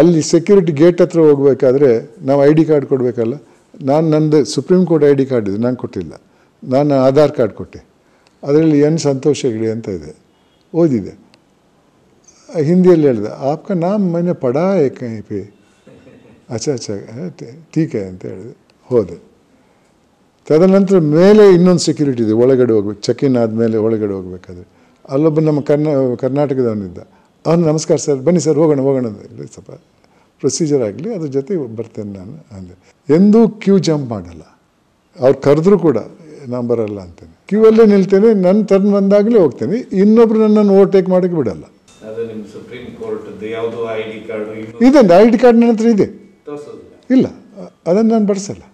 ಅಲ್ಲಿ security gate ಹತ್ರ ಹೋಗ್ಬೇಕಾದ್ರೆ ನಾವು ಐ ಡಿ ಕಾರ್ಡ್ ಕೊಡಬೇಕಲ್ಲ ನಾನು ನಂದು supreme court I D card ಇದೆ ನಾನು ಕೊಟ್ಟಿಲ್ಲ ನಾನು ಆಧಾರ್ ಕಾರ್ಡ್ ಕೊಟ್ಟೆ ಅದರಲ್ಲಿ ಎನ್ ಸಂತೋಷ್ ಹೆಗ್ಡೆ ಅಂತ ಇದೆ ಓದಿದೆ ಹಿಂದಿಯಲ್ಲಿ ಹೇಳ್ದೆ ಆಪ್ಕ ನಾಮ್ ಮನೆ ಪಡಾ ಹೈ ಕहीं पे ಅಚ್ಚ ಅಚ್ಚ ಟೀಕೆ ಅಂತ ಹೇಳಿದೆ ಹೋದೆ ತದನಂತರ ಮೇಲೆ ಇನ್ನೊಂದು ಸೆಕ್ಯೂರಿಟಿ ಇದೆ ಒಳಗಡೆ ಹೋಗ್ಬೇಕು ಚೆಕ್ ಇನ್ ಆದಮೇಲೆ ಒಳಗಡೆ ಹೋಗ್ಬೇಕಾದ್ರೆ ಅಲ್ಲೊಬ್ಬ ನಮ್ಮ ಕರ್ನಾ ಕರ್ನಾಟಕದವನಿದ್ದ ಅವನು ನಮಸ್ಕಾರ ಸರ್ ಬನ್ನಿ ಸರ್ ಹೋಗೋಣ ಹೋಗೋಣ ಅಂತ ಹೇಳಿ ಸ್ವಲ್ಪ ಪ್ರೊಸೀಜರ್ ಆಗಲಿ ಅದ್ರ ಜೊತೆ ಬರ್ತೇನೆ ನಾನು ಅಂದೆ ಎಂದೂ ಕ್ಯೂ ಜಂಪ್ ಮಾಡಲ್ಲ ಅವ್ರು ಕರೆದ್ರೂ ಕೂಡ ನಾನು ಬರಲ್ಲ ಅಂತೇನೆ ಕ್ಯೂ ಅಲ್ಲೇ ನಿಲ್ತೇನೆ ನನ್ನ ಟರ್ನ್ ಬಂದಾಗಲೇ ಹೋಗ್ತೇನೆ ಇನ್ನೊಬ್ರು ನನ್ನನ್ನು ಓವರ್ಟೇಕ್ ಮಾಡೋಕ್ಕೆ ಬಿಡಲ್ಲ ಅದು ನಿಮ್ಮ ಸುಪ್ರೀಂ ಕೋರ್ಟ್ ಯಾವುದು ಐ ಡಿ ಕಾರ್ಡ್ ಇದೆ ಐ ಡಿ ಕಾರ್ಡ್ ನನ್ನ ಹತ್ರ ಇದೆ ತೋರಿಸೋದಿಲ್ಲ ಇಲ್ಲ ಅದನ್ನು ನಾನು ಬಳಸಲ್ಲ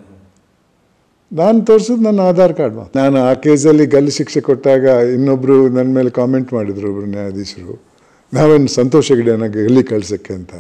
ನಾನು ತೋರಿಸೋದು ನನ್ನ ಆಧಾರ್ ಕಾರ್ಡ್ ಮಾತ್ರ. ನಾನು ಆ ಕೇಸಲ್ಲಿ ಗಲ್ಲು ಶಿಕ್ಷೆ ಕೊಟ್ಟಾಗ ಇನ್ನೊಬ್ಬರು ನನ್ನ ಮೇಲೆ ಕಾಮೆಂಟ್ ಮಾಡಿದರು ಒಬ್ಬರು ನ್ಯಾಯಾಧೀಶರು ನಾವೇನು ಸಂತೋಷ ಹೆಗ್ಡೆ ನನಗೆ ಎಲ್ಲಿ ಕಳ್ಸೋಕ್ಕೆ ಅಂತ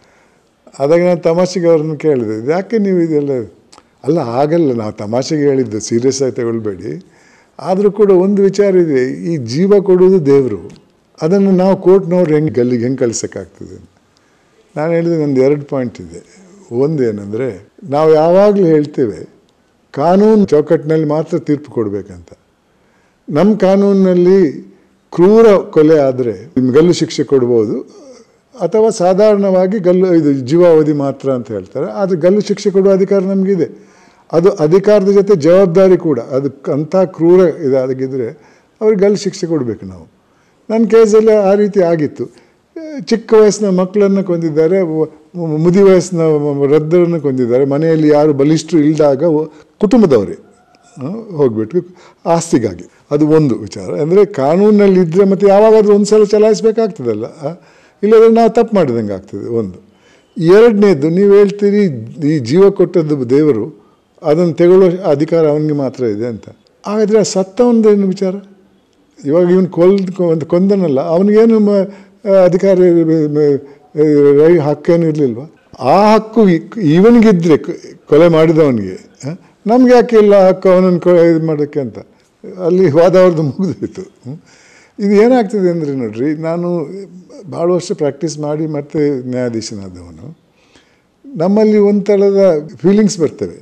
ಆದಾಗ ನಾನು ತಮಾಷೆಗೆ ಅವ್ರನ್ನ ಕೇಳಿದೆ "ಇದು ಯಾಕೆ ನೀವು ಇದೆಲ್ಲ ಅಲ್ಲ ಆಗಲ್ಲ ನಾವು ತಮಾಷೆಗೆ ಹೇಳಿದ್ದು ಸೀರಿಯಸ್ ಆಗಿ ತಗೊಳ್ಬೇಡಿ ಆದರೂ ಕೂಡ ಒಂದು ವಿಚಾರ ಇದೆ ಈ ಜೀವ ಕೊಡುವುದು ದೇವರು ಅದನ್ನು ನಾವು ಕೋರ್ಟ್ನವ್ರು ಹೆಂಗೆ ಗಲ್ಲಿಗೆ ಹೆಂಗೆ ಕಳ್ಸೋಕ್ಕಾಗ್ತದೆ ಅಂತ ನಾನು ಹೇಳಿದೆ ನಂದು ಎರಡು ಪಾಯಿಂಟ್ ಇದೆ ಒಂದೇನೆಂದರೆ ನಾವು ಯಾವಾಗಲೂ ಹೇಳ್ತೇವೆ ಕಾನೂನು ಚೌಕಟ್ಟಿನಲ್ಲಿ ಮಾತ್ರ ತೀರ್ಪು ಕೊಡಬೇಕಂತ ನಮ್ಮ ಕಾನೂನಿನಲ್ಲಿ ಕ್ರೂರ ಕೊಲೆ ಆದರೆ ಗಲ್ಲು ಶಿಕ್ಷೆ ಕೊಡ್ಬೋದು ಅಥವಾ ಸಾಧಾರಣವಾಗಿ ಗಲ್ಲು ಇದು ಜೀವಾವಧಿ ಮಾತ್ರ ಅಂತ ಹೇಳ್ತಾರೆ ಆದರೆ ಗಲ್ಲು ಶಿಕ್ಷೆ ಕೊಡುವ ಅಧಿಕಾರ ನಮಗಿದೆ ಅದು ಅಧಿಕಾರದ ಜೊತೆ ಜವಾಬ್ದಾರಿ ಕೂಡ ಅದು ಅಂಥ ಕ್ರೂರ ಇದಾಗಿದ್ದರೆ ಅವ್ರಿಗೆ ಗಲ್ಲು ಶಿಕ್ಷೆ ಕೊಡಬೇಕು ನಾವು ನನ್ನ ಕೇಸಲ್ಲಿ ಆ ರೀತಿ ಆಗಿತ್ತು ಚಿಕ್ಕ ವಯಸ್ಸಿನ ಮಕ್ಕಳನ್ನು ಕೊಂದಿದ್ದಾರೆ ವ- ಮು- ಮುದಿ ವಯಸ್ಸಿನ ವೃದ್ಧರನ್ನು ಕೊಂದಿದ್ದಾರೆ ಮನೆಯಲ್ಲಿ ಯಾರು ಬಲಿಷ್ಠರು ಇಲ್ಲದಾಗ ಕುಟುಂಬದವರೇ ಆ, ಹೋಗ್ಬಿಟ್ಟು ಆಸ್ತಿಗಾಗಿ ಅದು ಒಂದು ವಿಚಾರ ಅಂದರೆ ಕಾನೂನಲ್ಲಿ ಇದ್ದರೆ ಮತ್ತು ಯಾವಾಗಾದ್ರೂ ಒಂದು ಸಲ ಚಲಾಯಿಸ್ಬೇಕಾಗ್ತದಲ್ಲ ಆ? ಇಲ್ಲದ್ರೆ ನಾವು ತಪ್ಪು ಮಾಡಿದಂಗೆ ಆಗ್ತದೆ ಒಂದು ಎರಡನೇದು ನೀವು ಹೇಳ್ತೀರಿ ಈ ಜೀವ ಕೊಟ್ಟದ್ದು ದೇವರು ಅದನ್ನು ತಗೊಳ್ಳೋ ಅಧಿಕಾರ ಅವನಿಗೆ ಮಾತ್ರ ಇದೆ ಅಂತ ಹಾಗಾದರೆ ಆ ಸತ್ತವನದೇನು ವಿಚಾರ ಇವಾಗ ಇವನು ಕೊಲ್ದು ಒಂದು ಕೊಂದನಲ್ಲ ಅವನಿಗೇನು ಮ ಅಧಿಕಾರ ಮ- ಮ- ರೈ ಹಕ್ಕೇನು ಇರಲಿಲ್ವ ಆ ಹಕ್ಕು ಇ- ಇವನಿಗಿದ್ರೆ ಕ- ಕೊಲೆ ಮಾಡಿದವನಿಗೆ ನಮ್ಗೆ ಯಾಕೆ ಇಲ್ಲ ಹಕ್ಕು ಅವನನ್ನು ಕೊ ಇದು ಮಾಡೋಕ್ಕೆ ಅಂತ ಅಲ್ಲಿ ವಾದ ಅವ್ರದ್ದು ಮುಗಿದೋಯ್ತು ಹ್ಮ್. ಇದು ಏನಾಗ್ತದೆ ಅಂದರೆ ನೋಡ್ರಿ ನಾನು ಭಾಳ ವರ್ಷ ಪ್ರಾಕ್ಟೀಸ್ ಮಾಡಿ ಮತ್ತೆ ನ್ಯಾಯಾಧೀಶನಾದವನು ನಮ್ಮಲ್ಲಿ ಒಂಥರದ ಫೀಲಿಂಗ್ಸ್ ಬರ್ತವೆ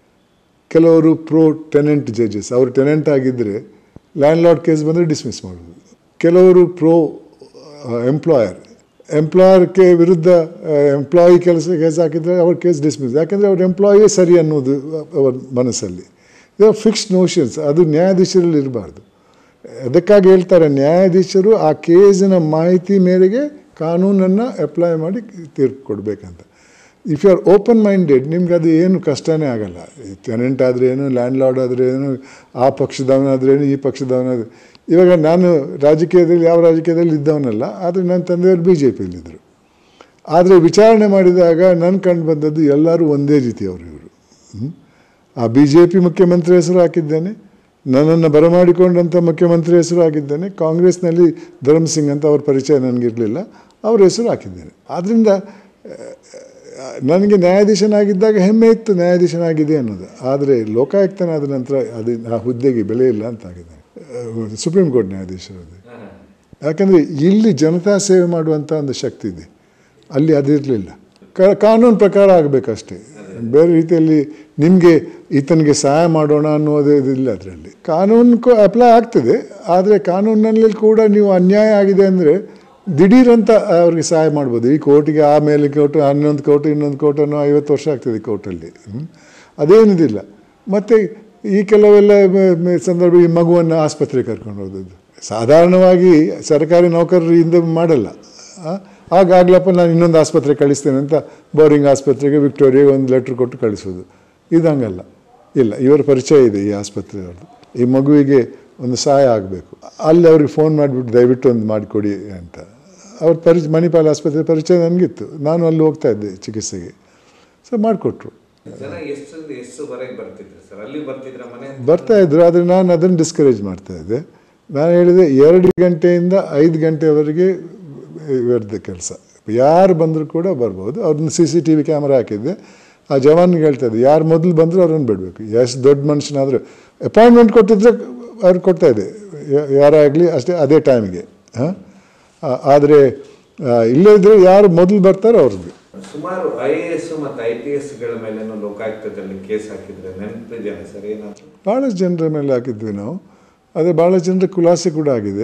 ಕೆಲವರು ಪ್ರೋ ಟೆನೆಂಟ್ ಜಡ್ಜಸ್ ಅವರು ಟೆನೆಂಟ್ ಆಗಿದ್ದರೆ ಲ್ಯಾಂಡ್ ಲಾರ್ಡ್ ಕೇಸ್ ಬಂದರೆ ಡಿಸ್ಮಿಸ್ ಮಾಡೋದು ಕೆಲವರು ಪ್ರೋ ಎಂಪ್ಲಾಯರ್ ಎಂಪ್ಲಾಯರ್ಗೆ ವಿರುದ್ಧ ಎಂಪ್ಲಾಯಿ ಕೆಲಸ ಕೇಸ್ ಹಾಕಿದರೆ ಅವ್ರ ಕೇಸ್ ಡಿಸ್ಮಿಸ್ ಯಾಕೆಂದರೆ ಅವ್ರ ಎಂಪ್ಲಾಯೇ ಸರಿ ಅನ್ನೋದು ಅವರ ಮನಸ್ಸಲ್ಲಿ ಇದು ಫಿಕ್ಸ್ಡ್ ನೋಷನ್ಸ್ ಅದು ನ್ಯಾಯಾಧೀಶರಲ್ಲಿ ಇರಬಾರ್ದು ಅದಕ್ಕಾಗಿ ಹೇಳ್ತಾರೆ ನ್ಯಾಯಾಧೀಶರು ಆ ಕೇಸಿನ ಮಾಹಿತಿ ಮೇರೆಗೆ ಕಾನೂನನ್ನು ಅಪ್ಲೈ ಮಾಡಿ ತೀರ್ಪು ಕೊಡಬೇಕಂತ if you are open minded ನಿಮ್ಗೆ ಅದು ಏನು ಕಷ್ಟನೇ ಆಗಲ್ಲ ಟೆನೆಂಟ್ ಆದರೆ ಏನು ಲ್ಯಾಂಡ್ ಲಾರ್ಡ್ ಆದರೆ ಏನು ಆ ಪಕ್ಷದವನಾದ್ರೆ ಏನು ಈ ಪಕ್ಷದವನಾದ್ರೆ ಇವಾಗ ನಾನು ರಾಜಕೀಯದಲ್ಲಿ ಯಾವ ರಾಜಕೀಯದಲ್ಲಿ ಇದ್ದವನಲ್ಲ ಆದರೆ ನನ್ನ ತಂದೆಯವರು ಬಿ ಜೆ ಪಿಯಲ್ಲಿದ್ದರು ಆದರೆ ವಿಚಾರಣೆ ಮಾಡಿದಾಗ ನನ್ನ ಕಂಡು ಬಂದದ್ದು ಎಲ್ಲರೂ ಒಂದೇ ರೀತಿಯವರು ಇವರು ಹ್ಮ್? ಆ ಬಿ ಜೆ ಪಿ ಮುಖ್ಯಮಂತ್ರಿ ಹೆಸರು ಹಾಕಿದ್ದೇನೆ ನನ್ನನ್ನು ಬರಮಾಡಿಕೊಂಡಂಥ ಮುಖ್ಯಮಂತ್ರಿ ಹೆಸರು ಹಾಕಿದ್ದೇನೆ ಕಾಂಗ್ರೆಸ್ನಲ್ಲಿ ಧರ್ಮ್ ಸಿಂಗ್ ಅಂತ ಅವ್ರ ಪರಿಚಯ ನನಗಿರಲಿಲ್ಲ ಅವ್ರ ಹೆಸರು ಹಾಕಿದ್ದೇನೆ ಆದ್ದರಿಂದ ನನಗೆ ನ್ಯಾಯಾಧೀಶನಾಗಿದ್ದಾಗ ಹೆಮ್ಮೆ ಇತ್ತು ನ್ಯಾಯಾಧೀಶನಾಗಿದೆ ಅನ್ನೋದು ಆದರೆ ಲೋಕಾಯುಕ್ತನಾದ ನಂತರ ಅದು ಆ ಹುದ್ದೆಗೆ ಬೆಲೆ ಇಲ್ಲ ಅಂತ ಆಗಿದೆ ಸುಪ್ರೀಂ ಕೋರ್ಟ್ ನ್ಯಾಯಾಧೀಶರದು ಯಾಕಂದರೆ ಇಲ್ಲಿ ಜನತಾ ಸೇವೆ ಮಾಡುವಂಥ ಒಂದು ಶಕ್ತಿ ಇದೆ ಅಲ್ಲಿ ಅದಿರಲಿಲ್ಲ ಕ ಕಾನೂನು ಪ್ರಕಾರ ಆಗಬೇಕಷ್ಟೇ ಬೇರೆ ರೀತಿಯಲ್ಲಿ ನಿಮಗೆ ಈತನಿಗೆ ಸಹಾಯ ಮಾಡೋಣ ಅನ್ನೋದು ಇದಿಲ್ಲ ಅದರಲ್ಲಿ ಕಾನೂನು ಅಪ್ಲೈ ಆಗ್ತದೆ ಆದರೆ ಕಾನೂನಿನಲ್ಲಿ ಕೂಡ ನೀವು ಅನ್ಯಾಯ ಆಗಿದೆ ಅಂದರೆ ದಿಢೀರಂತ ಅವ್ರಿಗೆ ಸಹಾಯ ಮಾಡ್ಬೋದು ಈ ಕೋರ್ಟಿಗೆ ಆಮೇಲೆ ಕೋರ್ಟ್ ಹನ್ನೊಂದು ಕೋರ್ಟ್ ಇನ್ನೊಂದು ಕೋರ್ಟ್ ಅನ್ನೋ ಐವತ್ತು ವರ್ಷ ಆಗ್ತದೆ ಕೋರ್ಟಲ್ಲಿ ಹ್ಮ್. ಅದೇನಿದಿಲ್ಲ ಮತ್ತು ಈ ಕೆಲವೆಲ್ಲ ಮ- ಮ- ಸಂದರ್ಭ ಈ ಮಗುವನ್ನು ಆಸ್ಪತ್ರೆಗೆ ಕರ್ಕೊಂಡು ಹೋದದ್ದು ಸಾಧಾರಣವಾಗಿ ಸರ್ಕಾರಿ ನೌಕರರು ಹಿಂದೆ ಮಾಡಲ್ಲ ಆ? ಆಗ ಆಗ್ಲಪ್ಪ ನಾನು ಇನ್ನೊಂದು ಆಸ್ಪತ್ರೆ ಕಳಿಸ್ತೇನೆ ಅಂತ ಬೋರಿಂಗ್ ಆಸ್ಪತ್ರೆಗೆ ವಿಕ್ಟೋರಿಯಾಗೆ ಒಂದು ಲೆಟ್ರ್ ಕೊಟ್ಟು ಕಳಿಸೋದು ಇದು ಹಂಗಲ್ಲ ಇಲ್ಲ ಇವರ ಪರಿಚಯ ಇದೆ ಈ ಆಸ್ಪತ್ರೆಯವ್ರದ್ದು ಈ ಮಗುವಿಗೆ ಒಂದು ಸಹಾಯ ಆಗಬೇಕು ಅಲ್ಲಿ ಅವ್ರಿಗೆ ಫೋನ್ ಮಾಡಿಬಿಟ್ಟು ದಯವಿಟ್ಟು ಒಂದು ಮಾಡಿಕೊಡಿ ಅಂತ ಅವ್ರ ಪರಿಚಯ ಮಣಿಪಾಲ್ ಆಸ್ಪತ್ರೆ ಪರಿಚಯ ನನಗಿತ್ತು ನಾನು ಅಲ್ಲಿ ಹೋಗ್ತಾ ಇದ್ದೆ ಚಿಕಿತ್ಸೆಗೆ ಸೊ ಮಾಡಿಕೊಟ್ರು ಜನ ಎಷ್ಟು ಎಷ್ಟುವರೆಗೆ ಬರ್ತಿದ್ರು ಸರ್ ಅಲ್ಲಿ ಬರ್ತಿದ್ರ ಮನೆ ಬರ್ತಾ ಇದ್ರು ಆದರೆ ನಾನು ಅದನ್ನು ಡಿಸ್ಕರೇಜ್ ಮಾಡ್ತಾ ಇದ್ದೆ ನಾನು ಹೇಳಿದೆ ಎರಡು ಗಂಟೆಯಿಂದ ಐದು ಗಂಟೆವರೆಗೆ ಇವ್ರದ್ದು ಕೆಲಸ ಯಾರು ಬಂದರೂ ಕೂಡ ಬರ್ಬೋದು ಅವ್ರನ್ನ C C T V camera ಹಾಕಿದ್ದೆ ಆ ಜವಾನ್ಗೆ ಹೇಳ್ತಾ ಇದ್ದೆ ಯಾರು ಮೊದಲು ಬಂದರೂ ಅವ್ರನ್ನ ಬಿಡಬೇಕು ಎಷ್ಟು ದೊಡ್ಡ ಮನುಷ್ಯನಾದರೂ ಅಪಾಯಿಂಟ್ಮೆಂಟ್ ಕೊಟ್ಟಿದ್ರೆ ಅವ್ರು ಕೊಡ್ತಾ ಇದ್ದೆ ಯ- ಯಾರೇ ಆಗಲಿ ಅಷ್ಟೇ ಅದೇ ಟೈಮಿಗೆ ಹಾಂ ಆದರೆ ಆ, ಇಲ್ಲೇ ಇದ್ರೆ ಯಾರು ಮೊದಲು ಬರ್ತಾರೋ ಅವ್ರದ್ದು ಸುಮಾರು ಐ ಎ ಎಸ್ ಮತ್ತು ಐ ಪಿ ಎಸ್ಗಳ ಮೇಲೇನು ಲೋಕಾಯುಕ್ತದಲ್ಲಿ ಕೇಸ್ ಹಾಕಿದ್ರೆ ನೆನಪಿದೆಯಾ ಸರ್ ಏನಾದ್ರು ಭಾಳಷ್ಟು ಜನರ ಮೇಲೆ ಹಾಕಿದ್ವಿ ನಾವು ಆದರೆ ಭಾಳ ಜನರ ಖುಲಾಸೆ ಕೂಡ ಆಗಿದೆ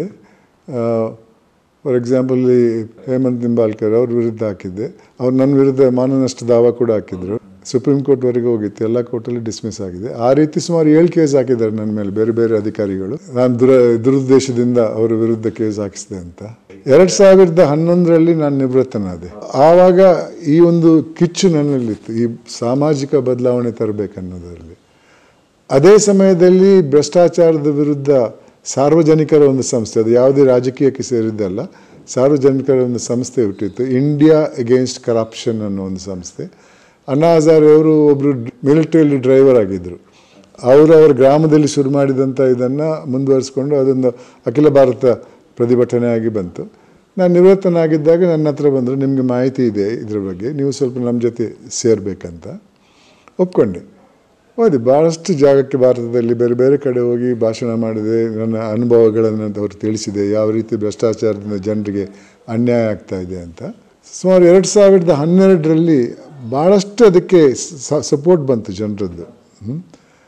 ಫಾರ್ ಎಕ್ಸಾಂಪಲ್ ಈ ಹೇಮಂತ್ ನಿಂಬಾಲ್ಕರ್ ಅವ್ರ ವಿರುದ್ಧ ಹಾಕಿದ್ದೆ ಅವ್ರು ನನ್ನ ವಿರುದ್ಧ ಮಾನನಷ್ಟ ದಾವ ಕೂಡ ಹಾಕಿದ್ರು ಸುಪ್ರೀಂ ಕೋರ್ಟ್ವರೆಗೆ ಹೋಗಿತ್ತು ಎಲ್ಲ ಕೋರ್ಟಲ್ಲಿ ಡಿಸ್ಮಿಸ್ ಆಗಿದೆ ಆ ರೀತಿ ಸುಮಾರು ಏಳು ಕೇಸ್ ಹಾಕಿದ್ದಾರೆ ನನ್ನ ಮೇಲೆ ಬೇರೆ ಬೇರೆ ಅಧಿಕಾರಿಗಳು ನಾನು ದುರ ದುರುದ್ದೇಶದಿಂದ ಅವರ ವಿರುದ್ಧ ಕೇಸ್ ಹಾಕಿಸಿದೆ ಅಂತ ಎರಡು ಸಾವಿರದ ಹನ್ನೊಂದರಲ್ಲಿ ನಾನು ನಿವೃತ್ತನಾದೆ ಆವಾಗ ಈ ಒಂದು ಕಿಚ್ಚು ನನ್ನಲ್ಲಿತ್ತು ಈ ಸಾಮಾಜಿಕ ಬದಲಾವಣೆ ತರಬೇಕನ್ನೋದರಲ್ಲಿ ಅದೇ ಸಮಯದಲ್ಲಿ ಭ್ರಷ್ಟಾಚಾರದ ವಿರುದ್ಧ ಸಾರ್ವಜನಿಕರ ಒಂದು ಸಂಸ್ಥೆ ಅದು ಯಾವುದೇ ರಾಜಕೀಯಕ್ಕೆ ಸೇರಿದ್ದಲ್ಲ ಸಾರ್ವಜನಿಕರ ಒಂದು ಸಂಸ್ಥೆ ಹುಟ್ಟಿತ್ತು ಇಂಡಿಯಾ ಅಗೇನ್ಸ್ಟ್ ಕರಪ್ಷನ್ ಅನ್ನೋ ಒಂದು ಸಂಸ್ಥೆ ಅಣ್ಣಾ ಹಜಾರೆ ಅವರು ಒಬ್ಬರು ಮಿಲಿಟರಿಯಲ್ಲಿ ಡ್ರೈವರ್ ಆಗಿದ್ದರು ಅವರು ಅವರ ಗ್ರಾಮದಲ್ಲಿ ಶುರು ಮಾಡಿದಂಥ ಇದನ್ನು ಮುಂದುವರಿಸ್ಕೊಂಡು ಅದೊಂದು ಅಖಿಲ ಭಾರತ ಪ್ರತಿಭಟನೆಯಾಗಿ ಬಂತು ನಾನು ನಿವೃತ್ತನಾಗಿದ್ದಾಗ ನನ್ನ ಹತ್ರ ಬಂದರು ನಿಮಗೆ ಮಾಹಿತಿ ಇದೆ ಇದ್ರ ಬಗ್ಗೆ ನೀವು ಸ್ವಲ್ಪ ನಮ್ಮ ಜೊತೆ ಸೇರಬೇಕಂತ ಒಪ್ಕೊಂಡೆ ಹೋದೆ ಭಾಳಷ್ಟು ಜಾಗಕ್ಕೆ ಭಾರತದಲ್ಲಿ ಬೇರೆ ಬೇರೆ ಕಡೆ ಹೋಗಿ ಭಾಷಣ ಮಾಡಿದೆ ನನ್ನ ಅನುಭವಗಳನ್ನು ಅವರು ತಿಳಿಸಿದೆ ಯಾವ ರೀತಿ ಭ್ರಷ್ಟಾಚಾರದಿಂದ ಜನರಿಗೆ ಅನ್ಯಾಯ ಆಗ್ತಾ ಇದೆ ಅಂತ ಸುಮಾರು ಎರಡು ಸಾವಿರದ ಹನ್ನೆರಡರಲ್ಲಿ ಭಾಳಷ್ಟು ಅದಕ್ಕೆ ಸಪೋರ್ಟ್ ಬಂತು ಜನರದ್ದು ಹ್ಮ್.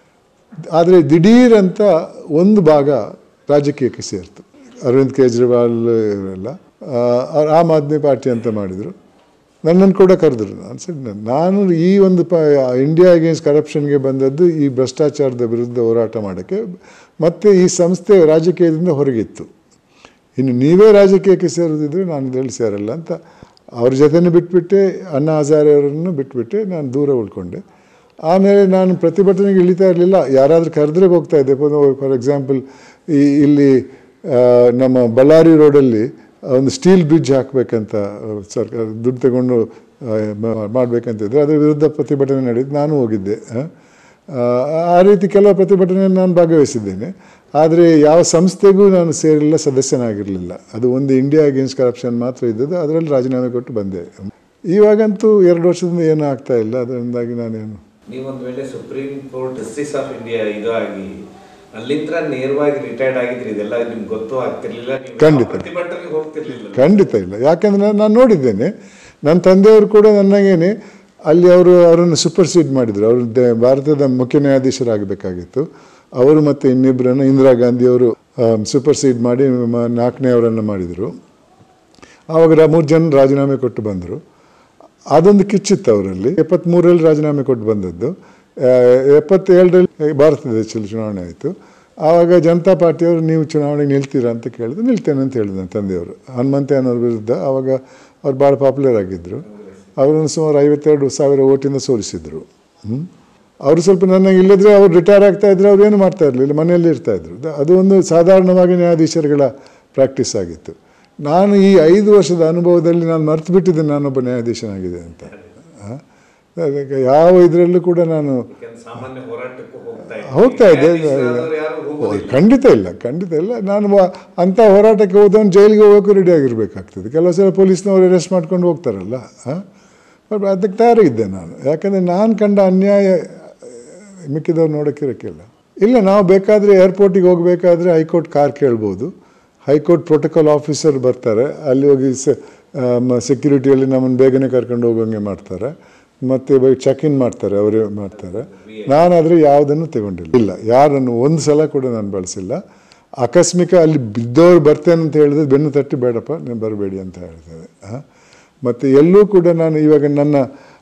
ಆದರೆ ದಿಢೀರ್ ಅಂತ ಒಂದು ಭಾಗ ರಾಜಕೀಯಕ್ಕೆ ಸೇರ್ತು ಅರವಿಂದ್ ಕೇಜ್ರಿವಾಲ್ ಇವರೆಲ್ಲ ಆ, ಅವ್ರು ಆಮ್ ಆದ್ಮಿ ಪಾರ್ಟಿ ಅಂತ ಮಾಡಿದರು ನನ್ನನ್ನು ಕೂಡ ಕರೆದ್ರು ನಾನು ಸರಿ ನಾನು- ನಾನು ಈ ಒಂದು ಪ ಇಂಡಿಯಾ ಅಗೇನ್ಸ್ಟ್ ಕರಪ್ಷನ್ಗೆ ಬಂದದ್ದು ಈ ಭ್ರಷ್ಟಾಚಾರದ ವಿರುದ್ಧ ಹೋರಾಟ ಮಾಡೋಕ್ಕೆ ಮತ್ತು ಈ ಸಂಸ್ಥೆ ರಾಜಕೀಯದಿಂದ ಹೊರಗಿತ್ತು ಇನ್ನು ನೀವೇ ರಾಜಕೀಯಕ್ಕೆ ಸೇರೋದಿದ್ರೆ ನಾನು ಇದರಲ್ಲಿ ಸೇರಲ್ಲ ಅಂತ ಅವ್ರ ಜೊತೆನೂ ಬಿಟ್ಬಿಟ್ಟೆ ಅಣ್ಣಾ ಹಜಾರೆ ಅವರನ್ನು ಬಿಟ್ಬಿಟ್ಟೆ ನಾನು ದೂರ ಉಳ್ಕೊಂಡೆ ಆಮೇಲೆ ನಾನು ಪ್ರತಿಭಟನೆಗೆ ಇಳಿತಾ ಇರಲಿಲ್ಲ ಯಾರಾದರೂ ಕರೆದ್ರೆ ಹೋಗ್ತಾ ಇದ್ದೆ ಫಾರ್ ಎಕ್ಸಾಂಪಲ್ ಈ ಇಲ್ಲಿ ಆ, ನಮ್ಮ ಬಳ್ಳಾರಿ ರೋಡಲ್ಲಿ ಒಂದು ಸ್ಟೀಲ್ ಬ್ರಿಡ್ಜ್ ಹಾಕಬೇಕಂತ ಸರ್ಕಾರ ದುಡ್ಡು ತಗೊಂಡು ಮಾಡಬೇಕಂತಿದ್ರು ಅದರ ವಿರುದ್ಧ ಪ್ರತಿಭಟನೆ ನಡೆದು ನಾನು ಹೋಗಿದ್ದೆ ಆ. ಆ, ಆ ರೀತಿ ಕೆಲವು ಪ್ರತಿಭಟನೆಯನ್ನು ನಾನು ಭಾಗವಹಿಸಿದ್ದೇನೆ ಆದರೆ ಯಾವ ಸಂಸ್ಥೆಗೂ ನಾನು ಸೇರಿಲ್ಲ ಸದಸ್ಯನಾಗಿರಲಿಲ್ಲ ಅದು ಒಂದು ಇಂಡಿಯಾ ಅಗೇನ್ಸ್ಟ್ ಕರಪ್ಷನ್ ಮಾತ್ರ ಇದ್ದದ್ದು ಅದರಲ್ಲಿ ರಾಜೀನಾಮೆ ಕೊಟ್ಟು ಬಂದೆ ಇವಾಗಂತೂ ಎರಡು ವರ್ಷದಿಂದ ಏನೂ ಆಗ್ತಾ ಇಲ್ಲ ಅದರಿಂದಾಗಿ ನಾನೇನು ನೀವೊಂದು ವೇಳೆ supreme court justice of India ಇದು ಆಗಿ ಅಲ್ಲಿಂದ ನೇರವಾಗಿ ರಿಟೈರ್ಡ್ ಆಗಿದ್ರಿ ಇದೆಲ್ಲ ನಿಮ್ಗೆ ಗೊತ್ತೂ ಆಗ್ತಿರ್ಲಿಲ್ಲ ನೀವು ಯಾವ ಖಂಡಿತ. ಪ್ರತಿಭಟನೆಗೆ ಹೋಗ್ತಿರ್ಲಿಲ್ಲ ಖಂಡಿತ ಇಲ್ಲ ಯಾಕಂದರೆ ನಾನು ನಾನು ನೋಡಿದ್ದೇನೆ ನನ್ನ ತಂದೆಯವರು ಕೂಡ ನನಗೇನೆ ಅಲ್ಲಿ ಅವರು ಅವರನ್ನು ಸೂಪರ್ಸೀಡ್ ಮಾಡಿದರು ಅವರು ದ- ಭಾರತದ ಮುಖ್ಯ ನ್ಯಾಯಾಧೀಶರಾಗಬೇಕಾಗಿತ್ತು ಅವರು ಮತ್ತು ಇನ್ನಿಬ್ಬರನ್ನು ಇಂದಿರಾ ಗಾಂಧಿಯವರು ಸೂಪರ್ಸೀಡ್ ಮಾಡಿ ಮ- ನಾಲ್ಕನೇ ಅವರನ್ನು ಮಾಡಿದರು ಆವಾಗ ರಾ- ಮೂರು ಜನ ರಾಜೀನಾಮೆ ಕೊಟ್ಟು ಬಂದರು ಅದೊಂದು ಕಿಚ್ಚಿತ್ತು ಅವರಲ್ಲಿ ಎಪ್ಪತ್ತ್ಮೂರರಲ್ಲಿ ರಾಜೀನಾಮೆ ಕೊಟ್ಟು ಬಂದದ್ದು ಆ, ಎಪ್ಪತ್ತೇಳರಲ್ಲಿ ಭಾರತ ದೇಶದಲ್ಲಿ ಚುನಾವಣೆ ಆಯಿತು ಆವಾಗ ಜನತಾ ಪಾರ್ಟಿಯವರು ನೀವು ಚುನಾವಣೆಗೆ ನಿಲ್ತೀರಾ ಅಂತ ಕೇಳಿದ್ರು ನಿಲ್ತೇನೆ ಅಂತ ಹೇಳಿದ್ರು ನನ್ನ ತಂದೆಯವರು ಹನುಮಂತಯ್ಯನವ್ರ ವಿರುದ್ಧ ಆವಾಗ ಅವ್ರು ಭಾಳ ಪಾಪ್ಯುಲರ್ ಆಗಿದ್ದರು ಅವರನ್ನು ಸುಮಾರು ಐವತ್ತೆರಡು ಸಾವಿರ ಓಟಿಂದ ಸೋಲಿಸಿದರು ಹ್ಮ್? ಅವರು ಸ್ವಲ್ಪ ನನಗೆ ಇಲ್ಲದ್ರೆ ಅವ್ರು ರಿಟೈರ್ ಆಗ್ತಾ ಇದ್ರೆ ಅವ್ರು ಏನು ಮಾಡ್ತಾ ಇರಲಿಲ್ಲ ಮನೆಯಲ್ಲಿ ಇರ್ತಾ ಇದ್ರು ದ- ಅದು ಒಂದು ಸಾಧಾರಣವಾಗಿ ನ್ಯಾಯಾಧೀಶರುಗಳ ಪ್ರಾಕ್ಟೀಸ್ ಆಗಿತ್ತು ನಾನು ಈ ಐದು ವರ್ಷದ ಅನುಭವದಲ್ಲಿ ನಾನು ಮರ್ತು ಬಿಟ್ಟಿದ್ದೆ ನಾನೊಬ್ಬ ನ್ಯಾಯಾಧೀಶನಾಗಿದೆ ಅಂತ ಆ? ಅದಕ್ಕೆ ಯಾವ ಇದರಲ್ಲೂ ಕೂಡ ನಾನು ಯಾಕಂದ್ರೆ ಸಾಮಾನ್ಯ ಹೋರಾಟಕ್ಕೂ ಹೋಗ್ತಾ ಇದ್ರಿ. ಹೋಗ್ತಾ ಇದ್ದೆ ನ್ಯಾಯಾಧೀಶರಾದವ್ರು ಯಾರು ಹೋಗೋದಿಲ್ಲ ಖಂಡಿತ ಇಲ್ಲ ಖಂಡಿತ ಇಲ್ಲ ನಾನು ವ- ಅಂಥ ಹೋರಾಟಕ್ಕೆ ಹೋದವನು ಜೈಲಿಗೆ ಹೋಗೋಕ್ಕೂ ರೆಡಿ ಆಗಿರಬೇಕಾಗ್ತದೆ ಕೆಲವು ಸಲ ಪೊಲೀಸ್ನವ್ರು ಅರೆಸ್ಟ್ ಮಾಡ್ಕೊಂಡು ಹೋಗ್ತಾರಲ್ಲ ಹಾಂ ಬಟ್ ಅದಕ್ಕೆ ತಯಾರಿದ್ದೆ ನಾನು ಯಾಕಂದರೆ ನಾನು ಕಂಡ ಅನ್ಯಾಯ ಮಿಕ್ಕಿದವ್ರು ನೋಡೋಕ್ಕಿರೋಕ್ಕಿಲ್ಲ ಇಲ್ಲ ನಾವು ಬೇಕಾದರೆ ಏರ್ಪೋರ್ಟಿಗೆ ಹೋಗಬೇಕಾದ್ರೆ ಹೈಕೋರ್ಟ್ ಕಾರ್ ಕೇಳ್ಬೋದು ಹೈಕೋರ್ಟ್ ಪ್ರೋಟೋಕಾಲ್ ಆಫೀಸರ್ ಬರ್ತಾರೆ ಅಲ್ಲಿ ಹೋಗಿ ಸೆಕ್ಯೂರಿಟಿಯಲ್ಲಿ ನಮ್ಮನ್ನು ಬೇಗನೆ ಕರ್ಕೊಂಡು ಹೋಗೋಂಗೆ ಮಾಡ್ತಾರೆ ಮತ್ತು ಚೆಕ್ ಇನ್ ಮಾಡ್ತಾರೆ ಅವರೇ ಮಾಡ್ತಾರೆ ನಾನಾದರೆ ಯಾವುದನ್ನು ತಗೊಂಡಿಲ್ಲ ಇಲ್ಲ ಯಾರನ್ನು ಒಂದು ಸಲ ಕೂಡ ನಾನು ಬಳಸಿಲ್ಲ ಆಕಸ್ಮಿಕ ಅಲ್ಲಿ ಬಿದ್ದವ್ರು ಬರ್ತೇನೆ ಅಂತ ಹೇಳಿದ್ರೆ ಬೆನ್ನು ತಟ್ಟಿ ಬೇಡಪ್ಪ ನೀವು ಬರಬೇಡಿ ಅಂತ ಹೇಳ್ತೇವೆ ಮತ್ತು ಎಲ್ಲೂ ಕೂಡ ನಾನು ಇವಾಗ ನನ್ನ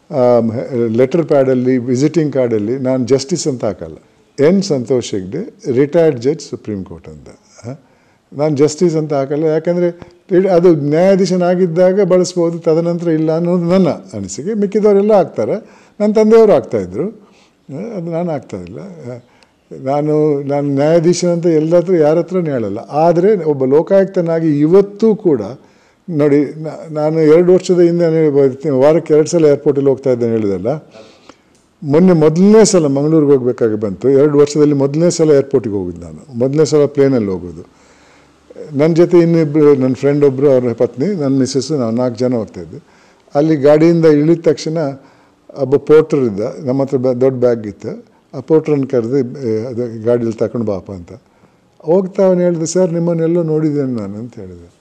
ಲೆಟರ್ ಪ್ಯಾಡಲ್ಲಿ ವಿಸಿಟಿಂಗ್ ಕಾರ್ಡಲ್ಲಿ ನಾನು ಜಸ್ಟಿಸ್ ಅಂತ ಹಾಕಲ್ಲ N Santosh Hegde retired judge supreme court ಅಂತ ಆ? ನಾನು ಜಸ್ಟಿಸ್ ಅಂತ ಹಾಕಲ್ಲ ಯಾಕಂದರೆ ಅದು ನ್ಯಾಯಾಧೀಶನಾಗಿದ್ದಾಗ ಬಳಸ್ಬೋದು ತದನಂತರ ಇಲ್ಲ ಅನ್ನೋದು ನನ್ನ ಅನಿಸಿಕೆ ಮಿಕ್ಕಿದವರೆಲ್ಲ ಆಗ್ತಾರೆ ನನ್ನ ತಂದೆಯವರು ಆಗ್ತಾಯಿದ್ರು ಅದು ನಾನು ಆಗ್ತಾ ಇಲ್ಲ ಆ, ನಾನು ನಾನು ನ್ಯಾಯಾಧೀಶನಂತ ಎಲ್ಲ ಹತ್ರ ಯಾರ ಹತ್ರನೂ ಹೇಳಲ್ಲ ಆದರೆ ಒಬ್ಬ ಲೋಕಾಯುಕ್ತನಾಗಿ ಇವತ್ತೂ ಕೂಡ ನೋಡಿ ನಾ- ನಾನು ಎರಡು ವರ್ಷದ ಹಿಂದೆ ನೀವು ವಾರಕ್ಕೆ ಎರಡು ಸಲ ಏರ್ಪೋರ್ಟಲ್ಲಿ ಹೋಗ್ತಾ ಇದ್ದೇನೆ ಹೇಳಿದಲ್ಲ ಮೊನ್ನೆ ಮೊದಲನೇ ಸಲ ಮಂಗಳೂರಿಗೆ ಹೋಗಬೇಕಾಗಿ ಬಂತು ಎರಡು ವರ್ಷದಲ್ಲಿ ಮೊದಲನೇ ಸಲ ಏರ್ಪೋರ್ಟಿಗೆ ಹೋಗಿದ್ದು ನಾನು ಮೊದಲನೇ ಸಲ ಪ್ಲೇನಲ್ಲಿ ಹೋಗೋದು ನನ್ನ ಜೊತೆ ಇನ್ನಿಬ್ಬರು ನನ್ನ ಫ್ರೆಂಡ್ ಒಬ್ಬರು ಅವ್ರ ಪತ್ನಿ ನನ್ನ ಮಿಸ್ಸಸ್ಸು ನಾವು ನಾಲ್ಕು ಜನ ಹೋಗ್ತಾಯಿದ್ದೆ ಅಲ್ಲಿ ಗಾಡಿಯಿಂದ ಇಳಿದ ತಕ್ಷಣ ಒಬ್ಬ ಪೋರ್ಟರ್ ಇದ್ದ ನಮ್ಮ ಹತ್ರ ಬ- ದೊಡ್ಡ ಬ್ಯಾಗ್ ಇತ್ತು ಆ ಪೋರ್ಟ್ರನ್ನು ಕರೆದು ಅದು ಗಾಡೀಲಿ ತಗೊಂಡು ಬಾಪ ಅಂತ ಹೋಗ್ತಾ ಅವನು ಹೇಳಿದೆ ಸರ್ ನಿಮ್ಮನ್ನೆಲ್ಲೋ ನೋಡಿದ್ದೇನೆ ನಾನು ಅಂತ ಹೇಳಿದೆ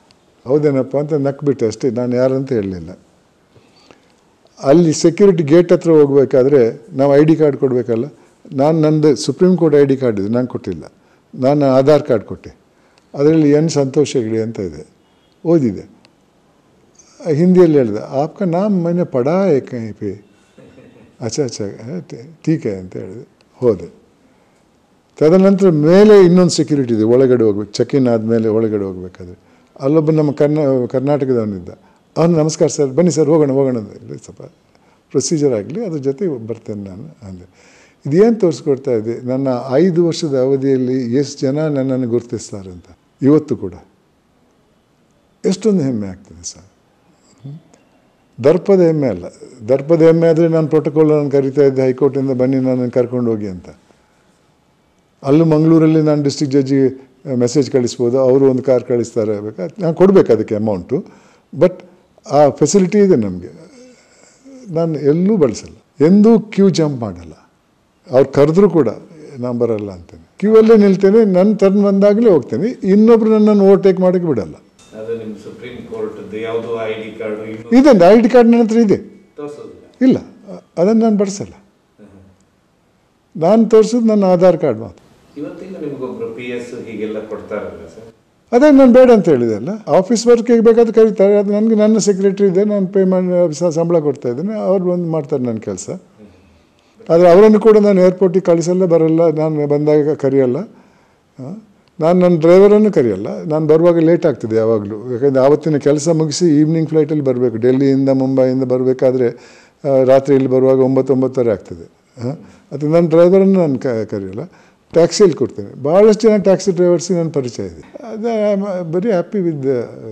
ಹೌದೇನಪ್ಪ ಅಂತ ನಕ್ಬಿಟ್ಟೆ ಅಷ್ಟೇ ನಾನು ಯಾರಂತ ಹೇಳಲಿಲ್ಲ ಅಲ್ಲಿ ಸೆಕ್ಯೂರಿಟಿ ಗೇಟ್ ಹತ್ರ ಹೋಗಬೇಕಾದ್ರೆ ನಾವು ಐ ಡಿ ಕಾರ್ಡ್ ಕೊಡಬೇಕಲ್ಲ ನಾನು ನಂದು supreme court I D card ಇದೆ ನಾನು ಕೊಟ್ಟಿಲ್ಲ ನಾನು ಆಧಾರ್ ಕಾರ್ಡ್ ಕೊಟ್ಟೆ ಅದರಲ್ಲಿ ಎನ್ ಸಂತೋಷ್ ಹೆಗ್ಡೆ ಅಂತ ಇದೆ ಓದಿದೆ ಹಿಂದಿಯಲ್ಲಿ ಹೇಳಿದೆ ಆಪ್ಕ ನಾಮ್ ಮನೆ ಪಡಾ ಹೈ ಕहीं पे ಅಚ್ಚ ಅಚ್ಚ ಟೀಕೆ ಅಂತ ಹೇಳಿದೆ ಹೋದೆ ತದನಂತರ ಮೇಲೆ ಇನ್ನೊಂದು ಸೆಕ್ಯೂರಿಟಿ ಇದೆ ಒಳಗಡೆ ಹೋಗ್ಬೇಕು ಚೆಕ್ ಇನ್ ಆದಮೇಲೆ ಒಳಗಡೆ ಹೋಗ್ಬೇಕಾದ್ರೆ ಅಲ್ಲೊಬ್ಬ ನಮ್ಮ ಕರ್ನಾ ಕರ್ನಾಟಕದವನಿದ್ದ ಅವನು ನಮಸ್ಕಾರ ಸರ್ ಬನ್ನಿ ಸರ್ ಹೋಗೋಣ ಹೋಗೋಣ ಅಂದ. ಇಲ್ಲ ಸ್ವಲ್ಪ ಪ್ರೊಸೀಜರ್ ಆಗಲಿ ಅದ್ರ ಜೊತೆ ಬರ್ತೇನೆ ನಾನು ಅಂದೆ ಇದೇನು ತೋರಿಸ್ಕೊಡ್ತಾ ಇದೆ ನನ್ನ ಐದು ವರ್ಷದ ಅವಧಿಯಲ್ಲಿ ಎಷ್ಟು ಜನ ನನ್ನನ್ನು ಗುರುತಿಸ್ತಾರೆ ಅಂತ ಇವತ್ತು ಕೂಡ ಎಷ್ಟೊಂದು ಹೆಮ್ಮೆ ಆಗ್ತದೆ ಸರ್ ಹ್ಮ್? ದರ್ಪದ ಹೆಮ್ಮೆ ಅಲ್ಲ ದರ್ಪದ ಹೆಮ್ಮೆ ಆದರೆ ನಾನು ಪ್ರೋಟೋಕಾಲ್ ನಾನು ಕರಿತಾ ಇದ್ದೆ ಹೈಕೋರ್ಟಿಂದ ಬನ್ನಿ ನನ್ನನ್ನು ಕರ್ಕೊಂಡು ಹೋಗಿ ಅಂತ ಅಲ್ಲೂ ಮಂಗಳೂರಲ್ಲಿ ನಾನು ಡಿಸ್ಟ್ರಿಕ್ಟ್ ಜಡ್ಜಿಗೆ ಮೆಸೇಜ್ ಕಳಿಸ್ಬೋದು ಅವರು ಒಂದು ಕಾರ್ ಕಳಿಸ್ತಾರೆ ಬೇಕಾ ನಾನು ಕೊಡಬೇಕು ಅದಕ್ಕೆ ಅಮೌಂಟು ಬಟ್ ಆ ಫೆಸಿಲಿಟಿ ಇದೆ ನಮಗೆ ನಾನು ಎಲ್ಲೂ ಬಳಸಲ್ಲ ಎಂದೂ ಕ್ಯೂ ಜಂಪ್ ಮಾಡಲ್ಲ ಅವ್ರು ಕರೆದ್ರೂ ಕೂಡ ನಾನು ಬರಲ್ಲ ಅಂತೇನೆ ಕ್ಯೂ ಅಲ್ಲೇ ನಿಲ್ತೇನೆ ನನ್ನ ಟರ್ನ್ ಬಂದಾಗಲೇ ಹೋಗ್ತೇನೆ ಇನ್ನೊಬ್ರು ನನ್ನನ್ನು ಓವರ್ಟೇಕ್ ಮಾಡೋಕ್ಕೆ ಬಿಡಲ್ಲ ಅದು ನಿಮ್ಮ ಸುಪ್ರೀಂ ಕೋರ್ಟ್ ಯಾವುದು ಐ ಡಿ ಕಾರ್ಡ್ ಇನ್ನೂ ಇದೆ ಐ ಡಿ ಕಾರ್ಡ್ ನನ್ನ ಹತ್ರ ಇದೆ ತೋರಿಸೋದಿಲ್ಲ ಇಲ್ಲ ಅದನ್ನು ನಾನು ಬಳಸಲ್ಲ ನಾನು ತೋರಿಸೋದು ನನ್ನ ಆಧಾರ್ ಕಾರ್ಡ್ ಮಾತ್ರ ಇವತ್ತಿಗೂ ನಿಮ್ಗೊಬ್ರು ಪಿ ಎಸ್ ಹೀಗೆಲ್ಲ ಕೊಡ್ತಾರಲ್ಲ ಸರ್ ಅದೇ ನಾನು ಬೇಡ ಅಂತ ಹೇಳಿದೆ ಅಲ್ಲ ಆಫೀಸ್ ವರ್ಕಿಗೆ ಬೇಕಾದ್ರೆ ಕರೀತಾರೆ ಅದು ನನಗೆ ನನ್ನ ಸೆಕ್ರೆಟರಿ ಇದೆ ನಾನು ಪೇ ಮಾಡಿ ಸ- ಸಂಬಳ ಕೊಡ್ತಾ ಇದ್ದೇನೆ ಅವ್ರು ಬಂದು ಮಾಡ್ತಾರೆ ನನ್ನ ಕೆಲಸ ಆದರೆ ಅವರನ್ನು ಕೂಡ ನಾನು ಏರ್ಪೋರ್ಟಿಗೆ ಕಳಿಸಲ್ಲ ಬರಲ್ಲ ನಾನು ಬಂದಾಗ ಕರೆಯಲ್ಲ ಆ, ನಾನು ನನ್ನ ಡ್ರೈವರನ್ನು ಕರೆಯಲ್ಲ ನಾನು ಬರುವಾಗ ಲೇಟ್ ಆಗ್ತದೆ ಯಾವಾಗಲೂ ಯಾಕಂದರೆ ಆವತ್ತಿನ ಕೆಲಸ ಮುಗಿಸಿ ಈವ್ನಿಂಗ್ ಫ್ಲೈಟಲ್ಲಿ ಬರಬೇಕು ಡೆಲ್ಲಿಯಿಂದ ಮುಂಬೈಯಿಂದ ಬರಬೇಕಾದ್ರೆ ಆ, ರಾತ್ರಿ ಇಲ್ಲಿ ಬರುವಾಗ ಒಂಬತ್ತು ಒಂಬತ್ತುವರೆ ಆಗ್ತದೆ ಹಾಂ ಅದು ನನ್ನ ಡ್ರೈವರನ್ನು ನಾನು ಕ ಕರೆಯಲ್ಲ ಟ್ಯಾಕ್ಸಿಯಲ್ಲಿ ಕೊಡ್ತೇನೆ ಭಾಳಷ್ಟು ಜನ ಟ್ಯಾಕ್ಸಿ ಡ್ರೈವರ್ಸಿಗೆ ನನ್ನ ಪರಿಚಯ ಇದೆ ಅದು ಬರೀ ಹ್ಯಾಪಿ ವಿತ್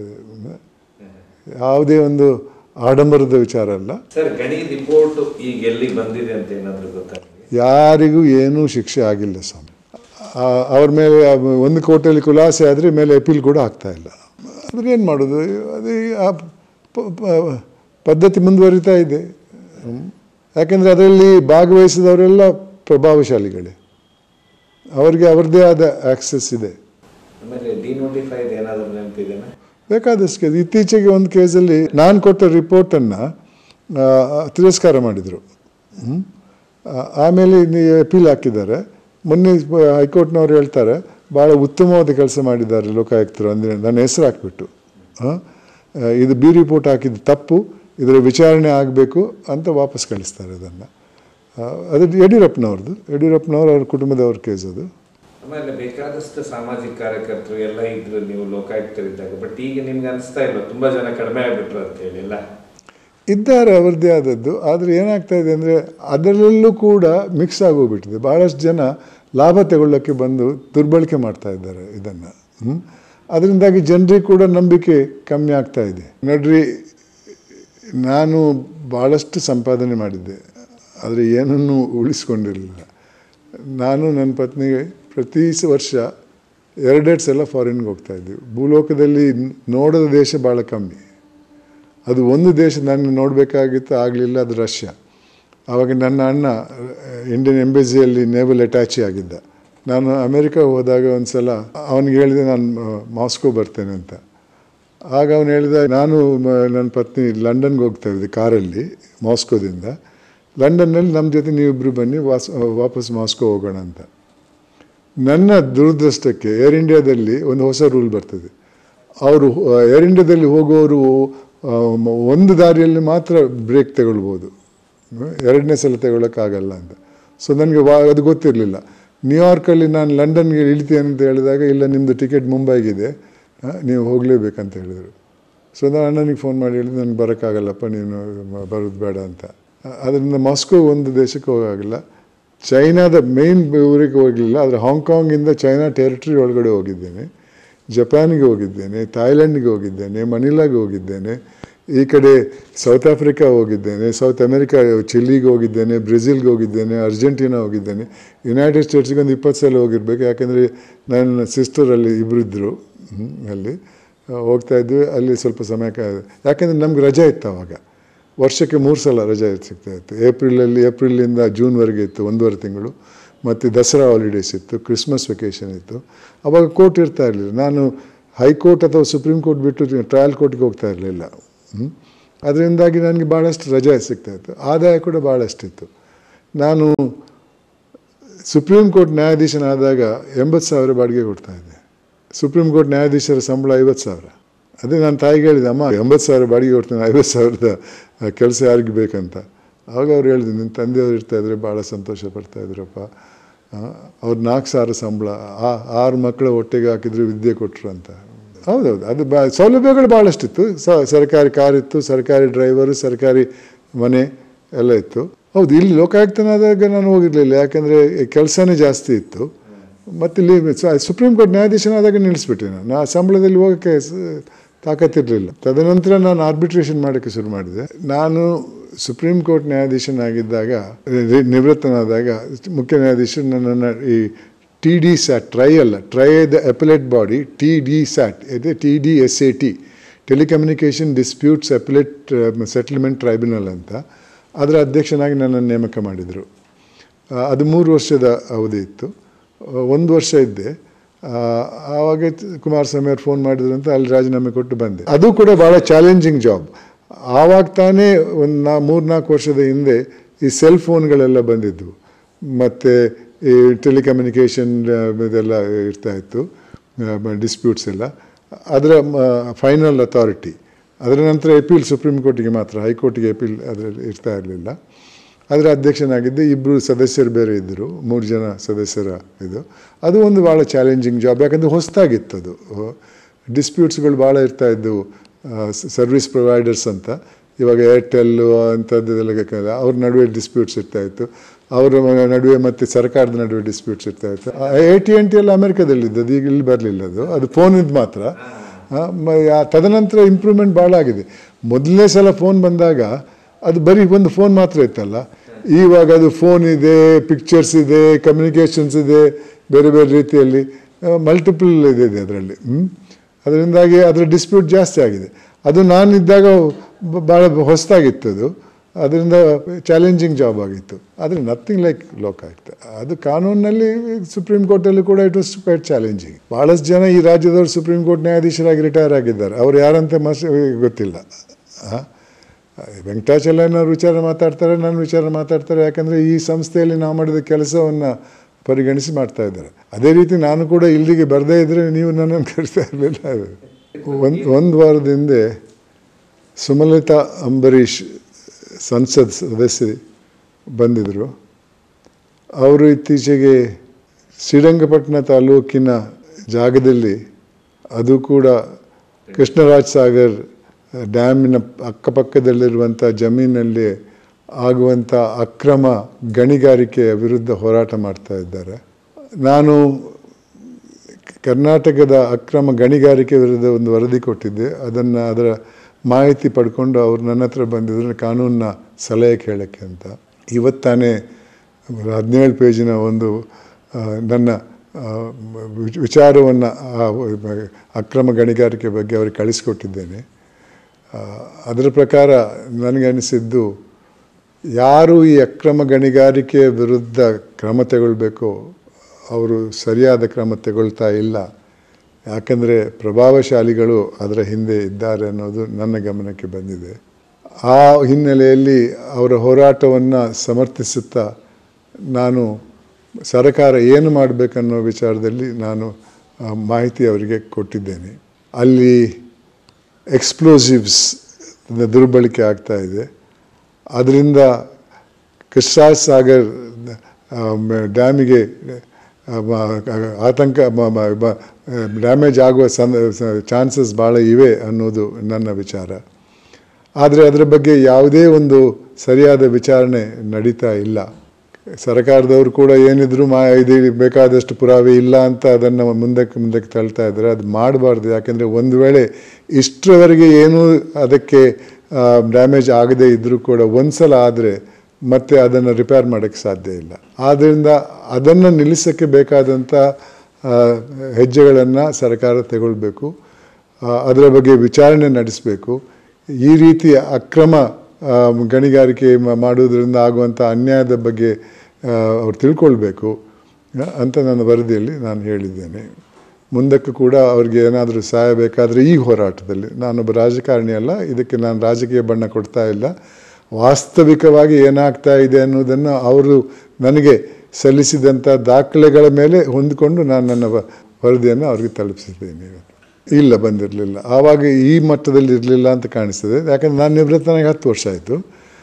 ಯಾವುದೇ ಒಂದು ಆಡಂಬರದ ವಿಚಾರ ಅಲ್ಲ ಸರ್ ಗಣಿ ರಿಪೋರ್ಟ್ ಈಗ ಎಲ್ಲಿ ಬಂದಿದೆ ಅಂತ ಏನಾದರೂ ಗೊತ್ತಾ ನಿಮಗೆ? ಯಾರಿಗೂ ಏನೂ ಶಿಕ್ಷೆ ಆಗಿಲ್ಲ ಸ್ವಾಮಿ ಆ- ಅವ್ರ ಮೇಲೆ ಒಂದು ಕೋರ್ಟಲ್ಲಿ ಖುಲಾಸೆ ಆದರೆ ಮೇಲೆ ಅಪೀಲ್ ಕೂಡ ಆಗ್ತಾ ಇಲ್ಲ ಆದರೆ ಏನು ಮಾಡೋದು ಅದೇ ಆ ಪ- ಪ- ಪದ್ಧತಿ ಮುಂದುವರಿತಾ ಇದೆ ಹ್ಮ್. ಯಾಕೆಂದರೆ ಅದರಲ್ಲಿ ಭಾಗವಹಿಸಿದವರೆಲ್ಲ ಪ್ರಭಾವಶಾಲಿಗಳೇ ಅವರಿಗೆ ಅವರದ್ದೇ ಆದ ಆಕ್ಸೆಸ್ ಇದೆ ಆಮೇಲೆ ಡಿನೋಟಿಫೈಡ್ ಏನಾದರೂ ನೆನಪಿದೆನಾ ಬೇಕಾದಷ್ಟು ಕೇಸ್ ಇತ್ತೀಚೆಗೆ ಒಂದು ಕೇಸಲ್ಲಿ ನಾನು ಕೊಟ್ಟ ರಿಪೋರ್ಟನ್ನು ತಿರಸ್ಕಾರ ಮಾಡಿದರು ಆಮೇಲೆ ಅಪೀಲ್ ಹಾಕಿದ್ದಾರೆ ಮೊನ್ನೆ ಹೈಕೋರ್ಟ್ನವ್ರು ಹೇಳ್ತಾರೆ ಭಾಳ ಉತ್ತಮವಾದ ಕೆಲಸ ಮಾಡಿದ್ದಾರೆ ಲೋಕಾಯುಕ್ತರು ಅಂದರೆ ನನ್ನ ಹೆಸರು ಹಾಕ್ಬಿಟ್ಟು ಆ, ಆ, ಇದು ಬಿ ರಿಪೋರ್ಟ್ ಹಾಕಿದ್ದು ತಪ್ಪು ಇದರ ವಿಚಾರಣೆ ಆಗಬೇಕು ಅಂತ ವಾಪಸ್ ಕಳಿಸ್ತಾರೆ ಅದನ್ನು ಅದು ಯಡಿಯೂರಪ್ಪನವ್ರದ್ದು ಯಡಿಯೂರಪ್ಪನವ್ರ ಅವ್ರ ಕುಟುಂಬದವ್ರ ಕೇಸ್ ಅದು ಆಮೇಲೆ ಬೇಕಾದಷ್ಟು ಸಾಮಾಜಿಕ ಕಾರ್ಯಕರ್ತರು ಎಲ್ಲ ಇದ್ರು ನೀವು ಲೋಕಾಯುಕ್ತರಿದ್ದಾಗ ಬಟ್ ಈಗ ನಿಮ್ಗೆ ಅನಿಸ್ತಾ ಇಲ್ಲ ತುಂಬಾ ಜನ ಕಡಿಮೆ ಆಗ್ಬಿಟ್ರು ಅಂತ ಹೇಳಿ ಎಲ್ಲ ಇದ್ದಾರೆ ಅವರದ್ದೇ ಆದದ್ದು ಆದರೆ ಏನಾಗ್ತಾ ಇದೆ ಅಂದರೆ ಅದರಲ್ಲೂ ಕೂಡ ಮಿಕ್ಸ್ ಆಗೋಗ್ಬಿಟ್ಟಿದೆ ಭಾಳಷ್ಟು ಜನ ಲಾಭ ತಗೊಳ್ಳೋಕ್ಕೆ ಬಂದು ದುರ್ಬಳಕೆ ಮಾಡ್ತಾ ಇದ್ದಾರೆ ಇದನ್ನು ಅದರಿಂದಾಗಿ ಜನರಿಗೆ ಕೂಡ ನಂಬಿಕೆ ಕಮ್ಮಿ ಆಗ್ತಾ ಇದೆ ನೋಡ್ರಿ ನಾನು ಭಾಳಷ್ಟು ಸಂಪಾದನೆ ಮಾಡಿದ್ದೆ ಆದರೆ ಏನನ್ನೂ ಉಳಿಸ್ಕೊಂಡಿರಲಿಲ್ಲ ನಾನು ನನ್ನ ಪತ್ನಿಗೆ ಪ್ರತಿ ಸ- ವರ್ಷ ಎರಡೆರಡು ಸಲ ಫಾರಿನ್ಗೆ ಹೋಗ್ತಾ ಇದ್ವಿ ಭೂಲೋಕದಲ್ಲಿ ನೋಡದ ದೇಶ ಭಾಳ ಕಮ್ಮಿ ಅದು ಒಂದು ದೇಶ ನಾನು ನೋಡಬೇಕಾಗಿತ್ತು ಆಗಲಿಲ್ಲ ಅದು ರಷ್ಯಾ ಆವಾಗ ನನ್ನ ಅಣ್ಣ ಇಂಡಿಯನ್ ಎಂಬೆಸಿಯಲ್ಲಿ ನೇವಲ್ ಅಟ್ಯಾಚಿ ಆಗಿದ್ದ ನಾನು ಅಮೆರಿಕ ಹೋದಾಗ ಒಂದು ಸಲ ಅವನಿಗೆ ಹೇಳಿದೆ ನಾನು ಮಾಸ್ಕೋ ಬರ್ತೇನೆ ಅಂತ ಆಗ ಅವನು ಹೇಳಿದ ನಾನು ಮ- ನನ್ನ ಪತ್ನಿ ಲಂಡನ್ಗೆ ಹೋಗ್ತಾ ಇದ್ದೆ ಕಾರಲ್ಲಿ ಮಾಸ್ಕೋದಿಂದ ಲಂಡನ್ನಲ್ಲಿ ನಮ್ಮ ಜೊತೆ ನೀವಿಬ್ಬರು ಬನ್ನಿ ವಾಸ್ ವಾಪಸ್ ಮಾಸ್ಕೋ ಹೋಗೋಣ ಅಂತ ನನ್ನ ದುರದೃಷ್ಟಕ್ಕೆ ಏರ್ ಇಂಡಿಯಾದಲ್ಲಿ ಒಂದು ಹೊಸ ರೂಲ್ ಬರ್ತದೆ ಅವರು ಏರ್ ಇಂಡಿಯಾದಲ್ಲಿ ಹೋಗೋರು ಆ, ಮ- ಒಂದು ದಾರಿಯಲ್ಲಿ ಮಾತ್ರ ಬ್ರೇಕ್ ತಗೊಳ್ಬೋದು ಹ್ಮ್, ಎರಡನೇ ಸಲ ತಗೊಳ್ಳೋಕ್ಕಾಗಲ್ಲ ಅಂತ ಸೊ ನನಗೆ ವಾ ಅದು ಗೊತ್ತಿರಲಿಲ್ಲ ನ್ಯೂಯಾರ್ಕಲ್ಲಿ ನಾನು ಲಂಡನ್ಗೆ ಇಳಿತೇನೆ ಅಂತ ಹೇಳಿದಾಗ ಇಲ್ಲ ನಿಮ್ಮದು ಟಿಕೆಟ್ ಮುಂಬೈಗಿದೆ ಆ, ನೀವು ಹೋಗಲೇಬೇಕಂತ ಹೇಳಿದರು ಸೊ ನಾನು ಅಣ್ಣನಿಗೆ ಫೋನ್ ಮಾಡಿ ಹೇಳಿದೆ ನನಗೆ ಬರೋಕ್ಕಾಗಲ್ಲಪ್ಪ ನೀನು ಮ- ಬರೋದು ಬೇಡ ಅಂತ ಅದರಿಂದ ಮಾಸ್ಕೋ ಒಂದು ದೇಶಕ್ಕೆ ಹೋಗಾಗಿಲ್ಲ ಚೈನಾದ ಮೇನ್ ಊರಿಗೆ ಹೋಗಲಿಲ್ಲ ಆದರೆ ಹಾಂಗ್ಕಾಂಗಿಂದ ಚೈನಾ ಟೆರಿಟರಿ ಒಳಗಡೆ ಹೋಗಿದ್ದೇನೆ ಜಪಾನ್ಗೆ ಹೋಗಿದ್ದೇನೆ ಥಾಯ್ಲೆಂಡ್ಗೆ ಹೋಗಿದ್ದೇನೆ ಮನಿಲಾಗೆ ಹೋಗಿದ್ದೇನೆ ಈ ಕಡೆ ಸೌತ್ ಆಫ್ರಿಕಾ ಹೋಗಿದ್ದೇನೆ ಸೌತ್ ಅಮೆರಿಕಾ ಚಿಲ್ಲಿಗೆ ಹೋಗಿದ್ದೇನೆ ಬ್ರೆಜಿಲ್ಗೆ ಹೋಗಿದ್ದೇನೆ ಅರ್ಜೆಂಟೀನಾ ಹೋಗಿದ್ದೇನೆ ಯುನೈಟೆಡ್ ಸ್ಟೇಟ್ಸ್ಗೆ ಒಂದು ಇಪ್ಪತ್ತು ಸಲ ಹೋಗಿರ್ಬೇಕು ಯಾಕೆಂದರೆ ನನ್ನ ಸಿಸ್ಟರಲ್ಲಿ ಇಬ್ಬರಿದ್ದರು ಅಲ್ಲಿ ಆ, ಹೋಗ್ತಾ ಇದ್ವಿ ಅಲ್ಲಿ ಸ್ವಲ್ಪ ಸಮಯ ಕ ಯಾಕೆಂದರೆ ನಮ್ಗೆ ರಜೆ ಇತ್ತು ಆವಾಗ ವರ್ಷಕ್ಕೆ ಮೂರು ಸಲ ರಜೆ ಸಿಗ್ತಾ ಇತ್ತು ಏಪ್ರಿಲಲ್ಲಿ ಏಪ್ರಿಲಿಂದ ಜೂನ್ವರೆಗೆ ಇತ್ತು ಒಂದೂವರೆ ತಿಂಗಳು ಮತ್ತು ದಸರಾ ಹಾಲಿಡೇಸ್ ಇತ್ತು ಕ್ರಿಸ್ಮಸ್ ವೆಕೇಷನ್ ಇತ್ತು ಅವಾಗ ಕೋರ್ಟ್ ಇರ್ತಾ ಇರಲಿಲ್ಲ ನಾನು ಹೈಕೋರ್ಟ್ ಅಥವಾ ಸುಪ್ರೀಂ ಕೋರ್ಟ್ ಬಿಟ್ಟು ಟ್ರಯಲ್ ಕೋರ್ಟ್ಗೆ ಹೋಗ್ತಾ ಇರಲಿಲ್ಲ ಅದರಿಂದಾಗಿ ನನಗೆ ಭಾಳಷ್ಟು ರಜೆ ಸಿಗ್ತಾಯಿತ್ತು ಆದಾಯ ಕೂಡ ಭಾಳಷ್ಟಿತ್ತು ನಾನು ಸುಪ್ರೀಂ ಕೋರ್ಟ್ ನ್ಯಾಯಾಧೀಶನಾದಾಗ ಎಂಬತ್ತು ಸಾವಿರ ಬಾಡಿಗೆ ಕೊಡ್ತಾಯಿದ್ದೆ ಸುಪ್ರೀಂ ಕೋರ್ಟ್ ನ್ಯಾಯಾಧೀಶರ ಸಂಬಳ ಐವತ್ತು ಸಾವಿರ ಅದೇ ನನ್ನ ತಾಯಿಗೆ ಹೇಳಿದೆ ಅಮ್ಮ ಎಂಬತ್ತು ಸಾವಿರ ಬಾಡಿಗೆ ಕೊಡ್ತೇನೆ ಐವತ್ತು ಸಾವಿರದ ಕೆಲಸ ಯಾರಿಗೆ ಬೇಕಂತ ಆವಾಗ ಅವ್ರು ಹೇಳಿದ್ರು ನಿನ್ನ ತಂದೆಯವ್ರು ಇರ್ತಾಯಿದ್ರೆ ಭಾಳ ಸಂತೋಷ ಪಡ್ತಾಯಿದ್ರಪ್ಪ ಅವ್ರು ನಾಲ್ಕು ಸಾವಿರ ಸಂಬಳ ಆ ಆರು ಮಕ್ಕಳ ಹೊಟ್ಟೆಗೆ ಹಾಕಿದ್ರು ವಿದ್ಯೆ ಕೊಟ್ಟರು ಅಂತ ಹೌದೌದು ಅದು ಬಾ ಸೌಲಭ್ಯಗಳು ಭಾಳಷ್ಟಿತ್ತು ಸ ಸರ್ಕಾರಿ ಕಾರ್ ಇತ್ತು ಸರ್ಕಾರಿ ಡ್ರೈವರು ಸರ್ಕಾರಿ ಮನೆ ಎಲ್ಲ ಇತ್ತು ಹೌದು ಇಲ್ಲಿ ಲೋಕಾಯುಕ್ತನಾದಾಗ ನಾನು ಹೋಗಿರಲಿಲ್ಲ ಯಾಕಂದರೆ ಕೆಲಸನೇ ಜಾಸ್ತಿ ಇತ್ತು ಮತ್ತು ಇಲ್ಲಿ ಸುಪ್ರೀಂ ಕೋರ್ಟ್ ನ್ಯಾಯಾಧೀಶನಾದಾಗ ನಿಲ್ಲಿಸ್ಬಿಟ್ಟೆ ನಾನು ಆ ಸಂಬಳದಲ್ಲಿ ಹೋಗೋಕ್ಕೆ ತಾಕತ್ತಿರಲಿಲ್ಲ ತದನಂತರ ನಾನು ಆರ್ಬಿಟ್ರೇಷನ್ ಮಾಡೋಕ್ಕೆ ಶುರು ಮಾಡಿದೆ ನಾನು ಸುಪ್ರೀಂ ಕೋರ್ಟ್ ನ್ಯಾಯಾಧೀಶನಾಗಿದ್ದಾಗ ನಿವೃತ್ತನಾದಾಗ ಮುಖ್ಯ ನ್ಯಾಯಾಧೀಶರು ನನ್ನನ್ನು ಈ ಟಿ ಡಿ ಸ್ಯಾಟ್ ಟ್ರೈ ಅಲ್ಲ TRAI the appellate body T D SAT ಇದೆ T D S A T telecommunication disputes appellate settlement tribunal ಅಂತ ಅದರ ಅಧ್ಯಕ್ಷನಾಗಿ ನನ್ನನ್ನು ನೇಮಕ ಮಾಡಿದರು ಅದು ಮೂರು ವರ್ಷದ ಅವಧಿ ಇತ್ತು ಒಂದು ವರ್ಷ ಇದ್ದೆ ಆವಾಗ ಕುಮಾರಸ್ವಾಮಿ ಅವ್ರು ಫೋನ್ ಮಾಡಿದ್ರು ಅಂತ ಅಲ್ಲಿ ರಾಜೀನಾಮೆ ಕೊಟ್ಟು ಬಂದೆ ಅದು ಕೂಡ ಭಾಳ ಚಾಲೆಂಜಿಂಗ್ ಜಾಬ್ ಆವಾಗ ತಾನೇ ಒಂದು ನಾ ಮೂರು ನಾಲ್ಕು ವರ್ಷದ ಹಿಂದೆ ಈ ಸೆಲ್ ಫೋನ್ಗಳೆಲ್ಲ ಬಂದಿದ್ವು ಮತ್ತು ಈ ಟೆಲಿಕಮ್ಯುನಿಕೇಷನ್ ಇದೆಲ್ಲ ಇರ್ತಾಯಿತ್ತು ಡಿಸ್ಪ್ಯೂಟ್ಸ್ ಎಲ್ಲ ಅದರ ಫೈನಲ್ ಅಥಾರಿಟಿ ಅದರ ನಂತರ ಎಪೀಲ್ ಸುಪ್ರೀಂ ಕೋರ್ಟಿಗೆ ಮಾತ್ರ ಹೈಕೋರ್ಟಿಗೆ ಎಪೀಲ್ ಅದರಲ್ಲಿ ಇರ್ತಾ ಇರಲಿಲ್ಲ ಅದರ ಅಧ್ಯಕ್ಷನಾಗಿದ್ದೆ ಇಬ್ಬರು ಸದಸ್ಯರು ಬೇರೆ ಇದ್ದರು ಮೂರು ಜನ ಸದಸ್ಯರ ಇದು ಅದು ಒಂದು ಭಾಳ ಚಾಲೆಂಜಿಂಗ್ ಜಾಬ್ ಯಾಕಂದರೆ ಹೊಸದಾಗಿತ್ತು ಅದು ಡಿಸ್ಪ್ಯೂಟ್ಸ್ಗಳು ಭಾಳ ಇರ್ತಾಯಿದ್ದವು ಸರ್ವಿಸ್ ಪ್ರೊವೈಡರ್ಸ್ ಅಂತ ಇವಾಗ ಏರ್ಟೆಲ್ಲು ಅಂಥದ್ದೆಲ್ಲ ಅವ್ರ ನಡುವೆ ಡಿಸ್ಪ್ಯೂಟ್ಸ್ ಇರ್ತಾಯಿತ್ತು ಅವರ ನಡುವೆ ಮತ್ತು ಸರ್ಕಾರದ ನಡುವೆ ಡಿಸ್ಪ್ಯೂಟ್ಸ್ ಇರ್ತಾಯಿತ್ತು ಎ ಟಿ ಎನ್ ಟಿ ಎಲ್ಲ ಅಮೆರಿಕದಲ್ಲಿದ್ದದು ಈಗ ಇಲ್ಲಿ ಬರಲಿಲ್ಲ ಅದು ಅದು ಫೋನಿದ್ದು ಮಾತ್ರ ತದನಂತರ ಇಂಪ್ರೂವ್ಮೆಂಟ್ ಭಾಳ ಆಗಿದೆ ಮೊದಲನೇ ಸಲ ಫೋನ್ ಬಂದಾಗ ಅದು ಬರೀ ಒಂದು ಫೋನ್ ಮಾತ್ರ ಇತ್ತಲ್ಲ ಇವಾಗ ಅದು ಫೋನ್ ಇದೆ ಪಿಕ್ಚರ್ಸ್ ಇದೆ ಕಮ್ಯುನಿಕೇಷನ್ಸ್ ಇದೆ ಬೇರೆ ಬೇರೆ ರೀತಿಯಲ್ಲಿ ಮಲ್ಟಿಪಲ್ ಇದೆ ಅದರಲ್ಲಿ ಅದರಿಂದಾಗಿ ಅದರ ಡಿಸ್ಪ್ಯೂಟ್ ಜಾಸ್ತಿ ಆಗಿದೆ ಅದು ನಾನಿದ್ದಾಗ ಭಾಳ ಹೊಸದಾಗಿತ್ತು ಅದು ಅದರಿಂದ ಚಾಲೆಂಜಿಂಗ್ ಜಾಬ್ ಆಗಿತ್ತು ಆದರೆ ನಥಿಂಗ್ ಲೈಕ್ ಲೋಕಾಯುಕ್ತ ಅದು ಕಾನೂನಿನಲ್ಲಿ ಸುಪ್ರೀಂ ಕೋರ್ಟಲ್ಲಿ ಕೂಡ ಇಟ್ ವಾಸ್ ಕ್ವೈಟ್ ಚಾಲೆಂಜಿಂಗ್ ಭಾಳಷ್ಟು ಜನ ಈ ರಾಜ್ಯದವರು ಸುಪ್ರೀಂ ಕೋರ್ಟ್ ನ್ಯಾಯಾಧೀಶರಾಗಿ ರಿಟೈರ್ ಆಗಿದ್ದಾರೆ ಅವ್ರು ಯಾರಂತ ಮಸ್ ಗೊತ್ತಿಲ್ಲ ವೆಂಕಟಾಚಲನವ್ರು ವಿಚಾರ ಮಾತಾಡ್ತಾರೆ ನನ್ನ ವಿಚಾರ ಮಾತಾಡ್ತಾರೆ ಯಾಕಂದರೆ ಈ ಸಂಸ್ಥೆಯಲ್ಲಿ ನಾವು ಮಾಡಿದ ಕೆಲಸವನ್ನು ಪರಿಗಣಿಸಿ ಮಾಡ್ತಾ ಇದ್ದಾರೆ ಅದೇ ರೀತಿ ನಾನು ಕೂಡ ಇಲ್ಲಿಗೆ ಬರದೇ ಇದ್ದರೆ ನೀವು ನನ್ನನ್ನು ಕರಿತಾ ಇರಲಿಲ್ಲ ಒಂದು ಒಂದು ವಾರದ ಹಿಂದೆ ಸುಮಲತಾ ಅಂಬರೀಷ್ ಸಂಸತ್ ಸದಸ್ಯರು ಬಂದಿದ್ದರು ಅವರು ಇತ್ತೀಚೆಗೆ ಶ್ರೀರಂಗಪಟ್ಟಣ ತಾಲೂಕಿನ ಜಾಗದಲ್ಲಿ ಅದು ಕೂಡ ಕೃಷ್ಣರಾಜ್ ಸಾಗರ್ ಡ್ಯಾಮಿನ ಅಕ್ಕಪಕ್ಕದಲ್ಲಿರುವಂಥ ಜಮೀನಲ್ಲಿ ಆಗುವಂಥ ಅಕ್ರಮ ಗಣಿಗಾರಿಕೆಯ ವಿರುದ್ಧ ಹೋರಾಟ ಮಾಡ್ತಾ ಇದ್ದಾರೆ ನಾನು ಕರ್ನಾಟಕದ ಅಕ್ರಮ ಗಣಿಗಾರಿಕೆ ವಿರುದ್ಧ ಒಂದು ವರದಿ ಕೊಟ್ಟಿದ್ದೆ ಅದನ್ನು ಅದರ ಮಾಹಿತಿ ಪಡ್ಕೊಂಡು ಅವ್ರು ನನ್ನ ಹತ್ರ ಬಂದಿದ್ರು ಕಾನೂನಿನ ಸಲಹೆ ಕೇಳೋಕ್ಕೆ ಅಂತ ಇವತ್ತಾನೇ ಹದಿನೇಳು ಪೇಜಿನ ಒಂದು ನನ್ನ ವಿಚಾರವನ್ನು ಅಕ್ರಮ ಗಣಿಗಾರಿಕೆ ಬಗ್ಗೆ ಅವ್ರಿಗೆ ಕಳಿಸ್ಕೊಟ್ಟಿದ್ದೇನೆ ಅದರ ಪ್ರಕಾರ ನನಗೆ ಅನಿಸಿದ್ದು ಯಾರು ಈ ಅಕ್ರಮ ಗಣಿಗಾರಿಕೆಯ ವಿರುದ್ಧ ಕ್ರಮ ತಗೊಳ್ಬೇಕೋ ಅವರು ಸರಿಯಾದ ಕ್ರಮ ತಗೊಳ್ತಾ ಇಲ್ಲ ಯಾಕಂದರೆ ಪ್ರಭಾವಶಾಲಿಗಳು ಅದರ ಹಿಂದೆ ಇದ್ದಾರೆ ಅನ್ನೋದು ನನ್ನ ಗಮನಕ್ಕೆ ಬಂದಿದೆ ಆ ಹಿನ್ನೆಲೆಯಲ್ಲಿ ಅವರ ಹೋರಾಟವನ್ನು ಸಮರ್ಥಿಸುತ್ತಾ ನಾನು ಸರ್ಕಾರ ಏನು ಮಾಡಬೇಕನ್ನೋ ವಿಚಾರದಲ್ಲಿ ನಾನು ಮಾಹಿತಿ ಅವರಿಗೆ ಕೊಟ್ಟಿದ್ದೇನೆ ಅಲ್ಲಿ ಎಕ್ಸ್ಪ್ಲೋಸಿವ್ಸ್ ದುರ್ಬಳಕೆ ಆಗ್ತಾ ಇದೆ ಅದರಿಂದ ಕೃಷ್ಣರಾಜ್ ಸಾಗರ್ ಡ್ಯಾಮಿಗೆ ಆತಂಕ ಡ್ಯಾಮೇಜ್ ಆಗುವ ಸನ್ ಚಾನ್ಸಸ್ ಭಾಳ ಇವೆ ಅನ್ನೋದು ನನ್ನ ವಿಚಾರ ಆದರೆ ಅದರ ಬಗ್ಗೆ ಯಾವುದೇ ಒಂದು ಸರಿಯಾದ ವಿಚಾರಣೆ ನಡೀತಾ ಇಲ್ಲ ಸರ್ಕಾರದವರು ಕೂಡ ಏನಿದ್ರು ಮಾ ಇದು ಬೇಕಾದಷ್ಟು ಪುರಾವೆ ಇಲ್ಲ ಅಂತ ಅದನ್ನು ಮುಂದಕ್ಕೆ ಮುಂದಕ್ಕೆ ತಳ್ತಾ ಇದ್ದಾರೆ ಅದು ಮಾಡಬಾರ್ದು ಯಾಕೆಂದರೆ ಒಂದು ವೇಳೆ ಇಷ್ಟರವರೆಗೆ ಏನೂ ಅದಕ್ಕೆ ಡ್ಯಾಮೇಜ್ ಆಗದೇ ಇದ್ದರೂ ಕೂಡ ಒಂದು ಸಲ ಆದರೆ ಮತ್ತೆ ಅದನ್ನು ರಿಪೇರ್ ಮಾಡೋಕ್ಕೆ ಸಾಧ್ಯ ಇಲ್ಲ ಆದ್ದರಿಂದ ಅದನ್ನು ನಿಲ್ಲಿಸೋಕ್ಕೆ ಬೇಕಾದಂಥ ಹೆಜ್ಜೆಗಳನ್ನು ಸರ್ಕಾರ ತಗೊಳ್ಬೇಕು ಅದರ ಬಗ್ಗೆ ವಿಚಾರಣೆ ನಡೆಸಬೇಕು ಈ ರೀತಿಯ ಅಕ್ರಮ ಗಣಿಗಾರಿಕೆ ಮಾಡುವುದರಿಂದ ಆಗುವಂಥ ಅನ್ಯಾಯದ ಬಗ್ಗೆ ಅವ್ರು ತಿಳ್ಕೊಳ್ಬೇಕು ಅಂತ ನನ್ನ ವರದಿಯಲ್ಲಿ ನಾನು ಹೇಳಿದ್ದೇನೆ ಮುಂದಕ್ಕೂ ಕೂಡ ಅವ್ರಿಗೆ ಏನಾದರೂ ಸಹಾಯ ಬೇಕಾದರೆ ಈ ಹೋರಾಟದಲ್ಲಿ ನಾನೊಬ್ಬ ರಾಜಕಾರಣಿ ಅಲ್ಲ ಇದಕ್ಕೆ ನಾನು ರಾಜಕೀಯ ಬಣ್ಣ ಕೊಡ್ತಾ ಇಲ್ಲ ವಾಸ್ತವಿಕವಾಗಿ ಏನಾಗ್ತಾ ಇದೆ ಅನ್ನೋದನ್ನು ಅವರು ನನಗೆ ಸಲ್ಲಿಸಿದಂಥ ದಾಖಲೆಗಳ ಮೇಲೆ ಹೊಂದಿಕೊಂಡು ನಾನು ನನ್ನ ವ- ವರದಿಯನ್ನು ಅವ್ರಿಗೆ ತಲುಪಿಸಿದ್ದೇನೆ ಇಲ್ಲ ಬಂದಿರಲಿಲ್ಲ ಆವಾಗ ಈ ಮಟ್ಟದಲ್ಲಿ ಇರಲಿಲ್ಲ ಅಂತ ಕಾಣಿಸ್ತದೆ ಯಾಕಂದರೆ ನಾನು ನಿವೃತ್ತನಾಗಿ ಹತ್ತು ವರ್ಷ ಆಯಿತು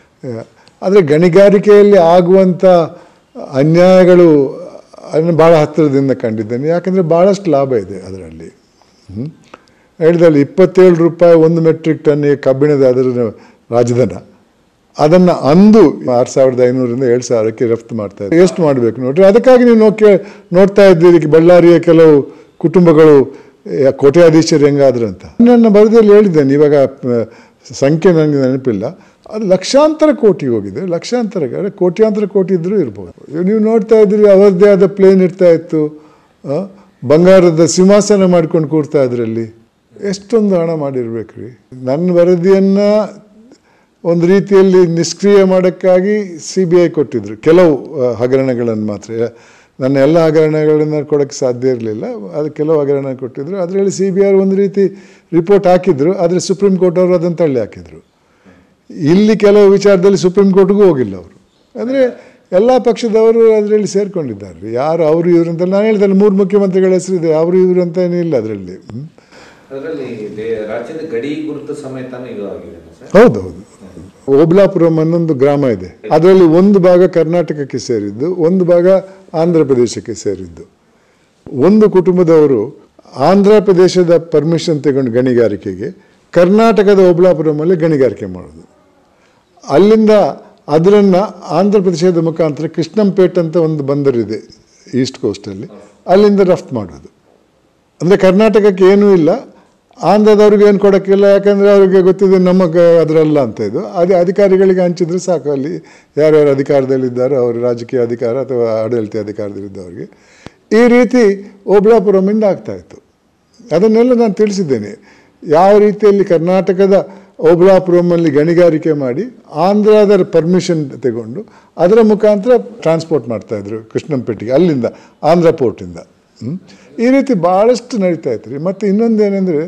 ಆದರೆ ಗಣಿಗಾರಿಕೆಯಲ್ಲಿ ಆಗುವಂಥ ಅನ್ಯಾಯಗಳು ಅದನ್ನು ಭಾಳ ಹತ್ತಿರದಿಂದ ಕಂಡಿದ್ದೇನೆ ಯಾಕಂದರೆ ಭಾಳಷ್ಟು ಲಾಭ ಇದೆ ಅದರಲ್ಲಿ ಹ್ಮ್. ಹೇಳಿದಲ್ಲಿ ಇಪ್ಪತ್ತೇಳು ರೂಪಾಯಿ ಒಂದು ಮೆಟ್ರಿಕ್ ಟನ್ನಿಗೆ ಕಬ್ಬಿಣದ ಅದರ ರಾಜಧನ ಅದನ್ನು ಅಂದು ಆರು ಸಾವಿರದ ಐನೂರಿಂದ ಏಳು ಸಾವಿರಕ್ಕೆ ರಫ್ತು ಮಾಡ್ತಾ ಇದ್ದಾರೆ ಎಷ್ಟು ಮಾಡಬೇಕು ನೋಡ್ರಿ ಅದಕ್ಕಾಗಿ ನೀವು ನೋಕೆ ನೋಡ್ತಾ ಇದ್ದೀರಿ ಬಳ್ಳಾರಿಯ ಕೆಲವು ಕುಟುಂಬಗಳು ಏ, ಕೋಟ್ಯಾಧೀಶರು ಹೆಂಗಾದ್ರು ಅಂತ ನನ್ನ ಬರದಲ್ಲಿ ಹೇಳಿದ್ದೇನೆ ಇವಾಗ ಆ, ಸಂಖ್ಯೆ ನನಗೆ ನೆನಪಿಲ್ಲ ಅದು ಲಕ್ಷಾಂತರ ಕೋಟಿ ಹೋಗಿದೆ ಲಕ್ಷಾಂತರ ಅದೇ ಕೋಟ್ಯಾಂತರ ಕೋಟಿ ಇದ್ರೂ ಇರ್ಬೋದು ನೀವು ನೋಡ್ತಾ ಇದ್ರಿ ಅವರದ್ದೇ ಆದ ಪ್ಲೇನ್ ಇರ್ತಾ ಇತ್ತು ಆ, ಬಂಗಾರದ ಸಿಂಹಾಸನ ಮಾಡ್ಕೊಂಡು ಕೂರ್ತಾ ಇದ್ರಲ್ಲಿ ಎಷ್ಟೊಂದು ಹಣ ಮಾಡಿರ್ಬೇಕ್ರಿ ನನ್ನ ವರದಿಯನ್ನು ಒಂದು ರೀತಿಯಲ್ಲಿ ನಿಷ್ಕ್ರಿಯ ಮಾಡೋಕ್ಕಾಗಿ ಸಿ ಬಿ ಐ ಕೊಟ್ಟಿದ್ರು ಕೆಲವು ಆ, ಹಗರಣಗಳನ್ನು ಮಾತ್ರ ನನ್ನ ಎಲ್ಲ ಹಗರಣಗಳನ್ನು ಕೊಡೋಕ್ಕೆ ಸಾಧ್ಯ ಇರಲಿಲ್ಲ ಅದು ಕೆಲವು ಹಗರಣ ಕೊಟ್ಟಿದ್ರು ಅದರಲ್ಲಿ ಸಿ ಬಿ ಐ ಒಂದು ರೀತಿ ರಿಪೋರ್ಟ್ ಹಾಕಿದ್ರು ಆದರೆ ಸುಪ್ರೀಂ ಕೋರ್ಟ್ ಅವರು ಅದನ್ನು ತಳ್ಳಿ ಹಾಕಿದರು ಇಲ್ಲಿ ಕೆಲವು ವಿಚಾರದಲ್ಲಿ ಸುಪ್ರೀಂ ಕೋರ್ಟ್ಗೂ ಹೋಗಿಲ್ಲ ಅವರು ಅಂದರೆ ಎಲ್ಲ ಪಕ್ಷದವರು ಅದರಲ್ಲಿ ಸೇರ್ಕೊಂಡಿದ್ದಾರೆ ಯಾರು ಅವರು ಇವರು ಅಂತ ನಾನು ಹೇಳಿದಲ್ಲಿ ಮೂರು ಮುಖ್ಯಮಂತ್ರಿಗಳ ಹೆಸರಿದೆ ಅವರು ಇವರು ಅಂತ ಏನಿಲ್ಲ ಅದರಲ್ಲಿ ಹ್ಮ್. ಅದರಲ್ಲಿ ರಾಜ್ಯದ ಗಡಿ ಗುರುತು ಸಮೇತನೂ ಇದು ಆಗಿದೆ ಸರ್ ಹೌದು ಹೌದು ಓಬ್ಲಾಪುರಂ ಅನ್ನೊಂದು ಗ್ರಾಮ ಇದೆ ಅದರಲ್ಲಿ ಒಂದು ಭಾಗ ಕರ್ನಾಟಕಕ್ಕೆ ಸೇರಿದ್ದು ಒಂದು ಭಾಗ ಆಂಧ್ರ ಪ್ರದೇಶಕ್ಕೆ ಸೇರಿದ್ದು ಒಂದು ಕುಟುಂಬದವರು ಆಂಧ್ರ ಪ್ರದೇಶದ ಪರ್ಮಿಷನ್ ತಗೊಂಡು ಗಣಿಗಾರಿಕೆಗೆ ಕರ್ನಾಟಕದ ಓಬ್ಲಾಪುರಮಲ್ಲಿ ಗಣಿಗಾರಿಕೆ ಮಾಡೋದು ಅಲ್ಲಿಂದ ಅದರನ್ನು ಆಂಧ್ರ ಪ್ರದೇಶದ ಮುಖಾಂತರ ಕೃಷ್ಣಂಪೇಟ್ ಅಂತ ಒಂದು ಬಂದರಿದೆ ಈಸ್ಟ್ ಕೋಸ್ಟಲ್ಲಿ ಅಲ್ಲಿಂದ ರಫ್ತು ಮಾಡೋದು ಅಂದರೆ ಕರ್ನಾಟಕಕ್ಕೆ ಏನೂ ಇಲ್ಲ ಆಂಧ್ರದವ್ರಿಗೆ ಏನು ಕೊಡೋಕ್ಕಿಲ್ಲ ಯಾಕಂದರೆ ಅವ್ರಿಗೆ ಗೊತ್ತಿದೆ ನಮ್ಮ ಕ- ಅದರಲ್ಲ ಅಂತ ಇದು ಅದೇ ಅಧಿಕಾರಿಗಳಿಗೆ ಹಂಚಿದ್ರೆ ಸಾಕು ಅಲ್ಲಿ ಯಾರ್ಯಾರು ಅಧಿಕಾರದಲ್ಲಿದ್ದಾರೋ ಅವರು ರಾಜಕೀಯ ಅಧಿಕಾರ ಅಥವಾ ಆಡಳಿತ ಅಧಿಕಾರದಲ್ಲಿದ್ದವ್ರಿಗೆ ಈ ರೀತಿ ಓಬ್ಳಾಪುರಮಿಂದ ಆಗ್ತಾಯಿತ್ತು ಅದನ್ನೆಲ್ಲ ನಾನು ತಿಳಿಸಿದ್ದೇನೆ ಯಾವ ರೀತಿಯಲ್ಲಿ ಕರ್ನಾಟಕದ ಓಬ್ಳಾಪುರಮಲ್ಲಿ ಗಣಿಗಾರಿಕೆ ಮಾಡಿ ಆಂಧ್ರದ ಪರ್ಮಿಷನ್ ತಗೊಂಡು ಅದರ ಮುಖಾಂತರ ಟ್ರಾನ್ಸ್ಪೋರ್ಟ್ ಮಾಡ್ತಾಯಿದ್ರು ಕೃಷ್ಣಂಪೇಟೆಗೆ ಅಲ್ಲಿಂದ ಆಂಧ್ರ ಪೋರ್ಟಿಂದ ಹ್ಮ್? ಈ ರೀತಿ ಭಾಳಷ್ಟು ನಡೀತಾ ಇತ್ತು ರೀ ಮತ್ತು ಇನ್ನೊಂದೇನೆಂದರೆ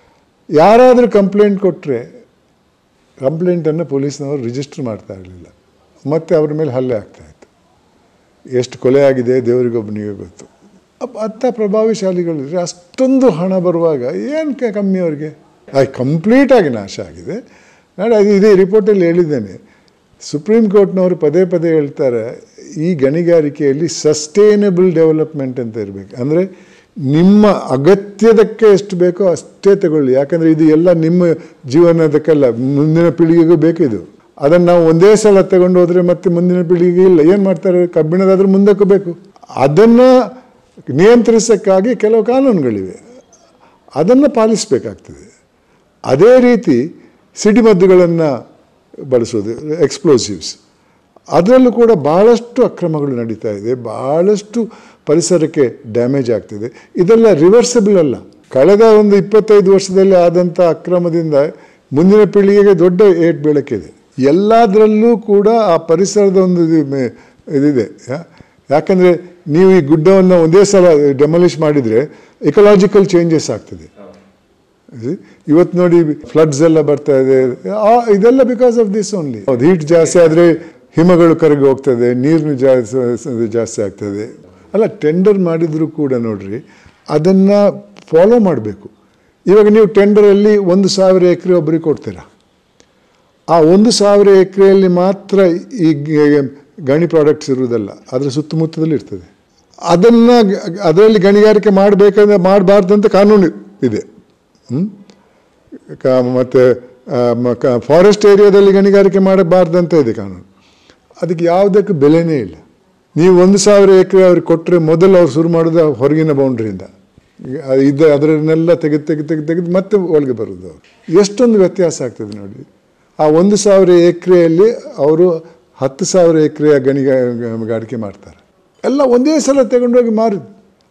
ಯಾರಾದರೂ ಕಂಪ್ಲೇಂಟ್ ಕೊಟ್ಟರೆ ಕಂಪ್ಲೇಂಟನ್ನು ಪೊಲೀಸ್ನವರು ರಿಜಿಸ್ಟರ್ ಮಾಡ್ತಾ ಇರಲಿಲ್ಲ ಮತ್ತು ಅವ್ರ ಮೇಲೆ ಹಲ್ಲೆ ಆಗ್ತಾಯಿತ್ತು ಎಷ್ಟು ಕೊಲೆ ಆಗಿದೆ ದೇವರಿಗೊಬ್ಬನಿಗೆ ಗೊತ್ತು ಅಪ್ಪ ಅಂಥ ಪ್ರಭಾವಶಾಲಿಗಳಿದ್ರೆ ಅಷ್ಟೊಂದು ಹಣ ಬರುವಾಗ ಏನು ಕಮ್ಮಿ ಅವ್ರಿಗೆ ಅದು ಕಂಪ್ಲೀಟಾಗಿ ನಾಶ ಆಗಿದೆ ನಾನು ಅದು ಇದೇ ರಿಪೋರ್ಟಲ್ಲಿ ಹೇಳಿದ್ದೇನೆ ಸುಪ್ರೀಂ ಕೋರ್ಟ್ನವರು ಪದೇ ಪದೇ ಹೇಳ್ತಾರೆ ಈ ಗಣಿಗಾರಿಕೆಯಲ್ಲಿ ಸಸ್ಟೈನಬಲ್ ಡೆವಲಪ್ಮೆಂಟ್ ಅಂತ ಇರಬೇಕು ಅಂದರೆ ನಿಮ್ಮ ಅಗತ್ಯದಕ್ಕೆ ಎಷ್ಟು ಬೇಕೋ ಅಷ್ಟೇ ತಗೊಳ್ಳಿ ಯಾಕಂದರೆ ಇದು ಎಲ್ಲ ನಿಮ್ಮ ಜೀವನದಕ್ಕಲ್ಲ ಮುಂದಿನ ಪೀಳಿಗೆಗೂ ಬೇಕಿದು ಅದನ್ನು ನಾವು ಒಂದೇ ಸಲ ತಗೊಂಡು ಹೋದರೆ ಮತ್ತೆ ಮುಂದಿನ ಪೀಳಿಗೆಗೆ ಇಲ್ಲ ಏನು ಮಾಡ್ತಾರೆ ಕಬ್ಬಿಣದಾದ್ರೂ ಮುಂದಕ್ಕೂ ಬೇಕು ಅದನ್ನು ನಿಯಂತ್ರಿಸೋಕ್ಕಾಗಿ ಕೆಲವು ಕಾನೂನುಗಳಿವೆ ಅದನ್ನು ಪಾಲಿಸಬೇಕಾಗ್ತದೆ ಅದೇ ರೀತಿ ಸಿಡಿಮದ್ದುಗಳನ್ನು ಬಳಸೋದು ಎಕ್ಸ್ಪ್ಲೋಸಿವ್ಸ್ ಅದರಲ್ಲೂ ಕೂಡ ಭಾಳಷ್ಟು ಅಕ್ರಮಗಳು ನಡೀತಾ ಇದೆ ಭಾಳಷ್ಟು ಪರಿಸರಕ್ಕೆ ಡ್ಯಾಮೇಜ್ ಆಗ್ತಿದೆ ಇದೆಲ್ಲ ರಿವರ್ಸಬಲ್ ಅಲ್ಲ ಕಳೆದ ಒಂದು ಇಪ್ಪತ್ತೈದು ವರ್ಷದಲ್ಲಿ ಆದಂಥ ಅಕ್ರಮದಿಂದ ಮುಂದಿನ ಪೀಳಿಗೆಗೆ ದೊಡ್ಡ ಏಟ್ ಬೀಳಕ್ಕಿದೆ ಎಲ್ಲದರಲ್ಲೂ ಕೂಡ ಆ ಪರಿಸರದ ಒಂದು ಇದು ಮೆ- ಇದಿದೆ ಯಾ- ಯಾಕಂದರೆ ನೀವು ಈ ಗುಡ್ಡವನ್ನು ಒಂದೇ ಸಲ ಡೆಮಲಿಷ್ ಮಾಡಿದರೆ ಎಕಲಾಜಿಕಲ್ ಚೇಂಜಸ್ ಆಗ್ತದೆ See? ಇವತ್ತು ನೋಡಿ ಫ್ಲಡ್ಸ್ ಎಲ್ಲ ಬರ್ತಾ ಇದೆ ಆ- ಇದೆಲ್ಲ because of this only heat ಜಾಸ್ತಿ ಆದರೆ ಹಿಮಗಳು ಕರಗಿ ಹೋಗ್ತದೆ ನೀರಿನ ಜಾಸ್ತಿ ಜಾಸ್ತಿ ಆಗ್ತದೆ ಅಲ್ಲ ಟೆಂಡರ್ ಮಾಡಿದರೂ ಕೂಡ ನೋಡ್ರಿ ಅದನ್ನು ಫಾಲೋ ಮಾಡಬೇಕು ಇವಾಗ ನೀವು ಟೆಂಡರಲ್ಲಿ ಒಂದು ಸಾವಿರ ಎಕರೆ ಒಬ್ಬರಿಗೆ ಕೊಡ್ತೀರಾ ಆ ಒಂದು ಸಾವಿರ ಎಕರೆಯಲ್ಲಿ ಮಾತ್ರ ಈ ಗ- ಗಣಿ ಪ್ರಾಡಕ್ಟ್ಸ್ ಇರುವುದಲ್ಲ ಅದರ ಸುತ್ತಮುತ್ತದಲ್ಲಿ ಇರ್ತದೆ ಅದನ್ನು ಅದರಲ್ಲಿ ಗಣಿಗಾರಿಕೆ ಮಾಡಬೇಕಂದ್ರೆ ಮಾಡಬಾರ್ದಂತ ಕಾನೂನು ಇದೆ ಹ್ಮ್? ಕ- ಮತ್ತು ಫಾರೆಸ್ಟ್ ಏರಿಯಾದಲ್ಲಿ ಗಣಿಗಾರಿಕೆ ಮಾಡಬಾರ್ದಂತ ಇದೆ ಕಾನೂನು ಅದಕ್ಕೆ ಯಾವುದಕ್ಕೂ ಬೆಲೆನೇ ಇಲ್ಲ ನೀವು ಒಂದು ಸಾವಿರ ಎಕರೆ ಅವ್ರಿಗೆ ಕೊಟ್ಟರೆ ಮೊದಲು ಅವ್ರು ಶುರು ಮಾಡೋದು ಹೊರಗಿನ ಬೌಂಡ್ರಿಯಿಂದ ಇದು ಅದರನ್ನೆಲ್ಲ ತೆಗೆದು ತೆಗೆದು ತೆಗೆದು ತೆಗೆದು ಮತ್ತೆ ಒಳಗೆ ಬರೋದು ಅವರು ಎಷ್ಟೊಂದು ವ್ಯತ್ಯಾಸ ಆಗ್ತದೆ ನೋಡಿ ಆ ಒಂದು ಸಾವಿರ ಎಕರೆಯಲ್ಲಿ ಅವರು ಹತ್ತು ಸಾವಿರ ಎಕರೆಯ ಗಣಿಗಾರಿಕೆ ಮಾಡ್ತಾರೆ ಎಲ್ಲ ಒಂದೇ ಸಲ ತಗೊಂಡೋಗಿ ಮಾರಿದ್ದು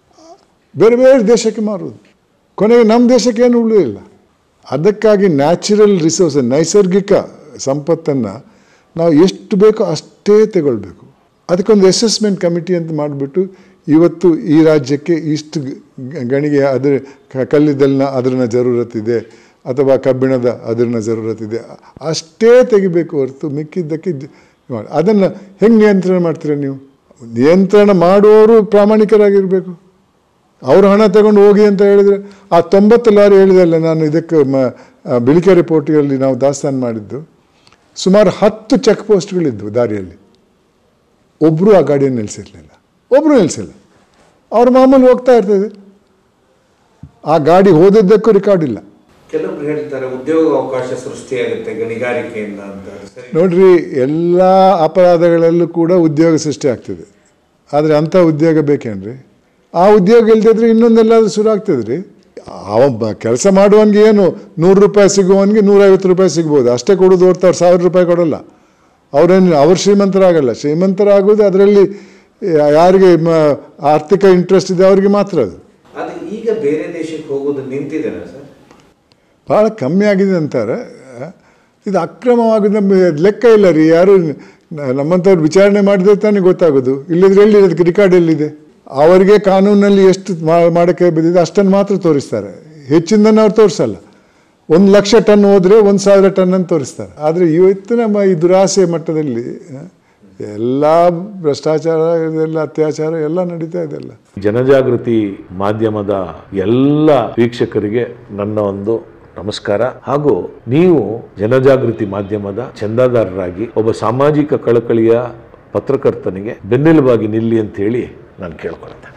ಬೇರೆ ಬೇರೆ ದೇಶಕ್ಕೆ ಮಾರೋದು ಕೊನೆಗೆ ನಮ್ಮ ದೇಶಕ್ಕೆ ಏನು ಉಳಿಯಿಲ್ಲ ಅದಕ್ಕಾಗಿ ನ್ಯಾಚುರಲ್ ರಿಸೋರ್ಸ್ ನೈಸರ್ಗಿಕ ಸಂಪತ್ತನ್ನು ನಾವು ಎಷ್ಟು ಬೇಕೋ ಅಷ್ಟೇ ತಗೊಳ್ಬೇಕು ಅದಕ್ಕೊಂದು ಅಸೆಸ್ಮೆಂಟ್ ಕಮಿಟಿ ಅಂತ ಮಾಡಿಬಿಟ್ಟು ಇವತ್ತು ಈ ರಾಜ್ಯಕ್ಕೆ ಇಷ್ಟು ಗ- ಗಣಿಗೆ ಅದ್ರ ಕ- ಕಲ್ಲಿದ್ದಲಿನ ಅದರನ್ನ ಜರೂರತ್ ಇದೆ ಅಥವಾ ಕಬ್ಬಿಣದ ಅದರನ್ನ ಜರೂರತ್ ಇದೆ ಅಷ್ಟೇ ತೆಗಿಬೇಕು ಹೊರತು ಮಿಕ್ಕಿದ್ದಕ್ಕೆ ಜ- ಮಾಡಿ ಅದನ್ನು ಹೆಂಗೆ ನಿಯಂತ್ರಣ ಮಾಡ್ತೀರ ನೀವು ನಿಯಂತ್ರಣ ಮಾಡುವವರು ಪ್ರಾಮಾಣಿಕರಾಗಿರಬೇಕು ಅವರು ಹಣ ತಗೊಂಡು ಹೋಗಿ ಅಂತ ಹೇಳಿದರೆ ಆ ತೊಂಬತ್ತು ಲಾರಿ ಹೇಳಿದಲ್ಲ ನಾನು ಇದಕ್ಕೆ ಮ ಆ, ಬಿಳಿಕೆರೆ ಪೋರ್ಟಿಯಲ್ಲಿ ನಾವು ದಾಸ್ತಾನು ಮಾಡಿದ್ದು ಸುಮಾರು ಹತ್ತು ಚೆಕ್ ಪೋಸ್ಟ್ಗಳಿದ್ವು ದಾರಿಯಲ್ಲಿ ಒಬ್ಬರು ಆ ಗಾಡಿಯನ್ನು ನಿಲ್ಲಿಸಿರಲಿಲ್ಲ ಒಬ್ಬರು ನಿಲ್ಲಿಸಿಲ್ಲ ಅವ್ರ ಮಾಮೂಲು ಹೋಗ್ತಾ ಇರ್ತದೆ ಆ ಗಾಡಿ ಹೋದದ್ದಕ್ಕೂ ರೆಕಾರ್ಡ್ ಇಲ್ಲ ಕೆಲವೊಬ್ರು ಹೇಳ್ತಾರೆ ಉದ್ಯೋಗ ಅವಕಾಶ ಸೃಷ್ಟಿಯಾಗುತ್ತೆ ಗಣಿಗಾರಿಕೆಯಿಂದ ಅಂತ ಅದು ಸರಿ ನೋಡ್ರಿ ಎಲ್ಲ ಅಪರಾಧಗಳಲ್ಲೂ ಕೂಡ ಉದ್ಯೋಗ ಸೃಷ್ಟಿ ಆಗ್ತದೆ ಆದರೆ ಅಂಥ ಉದ್ಯೋಗ ಬೇಕೇನ್ರಿ ಆ ಉದ್ಯೋಗ ಇಲ್ದಿದ್ರೆ ಇನ್ನೊಂದೆಲ್ಲಾದ್ರೂ ಶುರು ಆಗ್ತದೆ ರೀ ಅವ ಕೆಲಸ ಮಾಡುವವನಿಗೆ ಏನು ನೂರು ರೂಪಾಯಿ ಸಿಗುವವನಿಗೆ ನೂರೈವತ್ತು ರೂಪಾಯಿ ಸಿಗ್ಬೋದು ಅಷ್ಟೇ ಕೊಡೋದು ಹೊರ್ತು ಅವ್ರು ಸಾವಿರ ರೂಪಾಯಿ ಕೊಡಲ್ಲ ಅವ್ರೇನು ಅವ್ರು ಶ್ರೀಮಂತರಾಗಲ್ಲ ಶ್ರೀಮಂತರಾಗೋದು ಅದರಲ್ಲಿ ಯಾರಿಗೆ ಮ- ಆರ್ಥಿಕ ಇಂಟ್ರೆಸ್ಟ್ ಇದೆ ಅವರಿಗೆ ಮಾತ್ರ ಅದು ಅದು ಈಗ ಬೇರೆ ದೇಶಕ್ಕೆ ಹೋಗೋದು ನಿಂತಿದೆನಾ ಸರ್ ಭಾಳ ಕಮ್ಮಿ ಆಗಿದೆ ಅಂತಾರೆ ಇದು ಅಕ್ರಮವಾಗೋದು ನಮ್ಮ ಲೆಕ್ಕ ಇಲ್ಲ ರೀ ಯಾರು ನ- ನಮ್ಮಂಥವ್ರು ವಿಚಾರಣೆ ಮಾಡಿದ್ರೆ ತಾನೇ ಗೊತ್ತಾಗೋದು ಇಲ್ಲದ್ರೆ ಎಲ್ಲಿ ಅದಕ್ಕೆ ರೆಕಾರ್ಡ್ ಎಲ್ಲಿದೆ ಅವರಿಗೆ ಕಾನೂನಲ್ಲಿ ಎಷ್ಟು ಮಾ- ಮಾಡೋಕ್ಕೆ ಬಿದ್ದಿದೆ ಅಷ್ಟನ್ನು ಮಾತ್ರ ತೋರಿಸ್ತಾರೆ ಹೆಚ್ಚಿಂದನ್ನು ಅವ್ರು ತೋರಿಸಲ್ಲ ಒಂದು ಲಕ್ಷ ಟನ್ ಹೋದರೆ ಒಂದು ಸಾವಿರ ಟನ್ ಅಂತ ತೋರಿಸ್ತಾರೆ ಆದರೆ ಇವತ್ತು ನಮ್ಮ ಈ ದುರಾಸೆ ಮಟ್ಟದಲ್ಲಿ ಆ, ಎಲ್ಲ ಭ್ರಷ್ಟಾಚಾರ ಇದೆಲ್ಲ ಅತ್ಯಾಚಾರ ಎಲ್ಲ ನಡೀತಾ ಇದೆಲ್ಲ ಜನಜಾಗೃತಿ ಮಾಧ್ಯಮದ ಎಲ್ಲ ವೀಕ್ಷಕರಿಗೆ ನನ್ನ ಒಂದು ನಮಸ್ಕಾರ ಹಾಗೂ ನೀವು ಜನಜಾಗೃತಿ ಮಾಧ್ಯಮದ ಚಂದಾದಾರರಾಗಿ ಒಬ್ಬ ಸಾಮಾಜಿಕ ಕಳಕಳಿಯ ಪತ್ರಕರ್ತನಿಗೆ ಬೆನ್ನೆಲುಬಾಗಿ ನಿಲ್ಲಿ ಅಂತ ಹೇಳಿ ನಾನು ಕೇಳ್ಕೊಳ್ತೇನೆ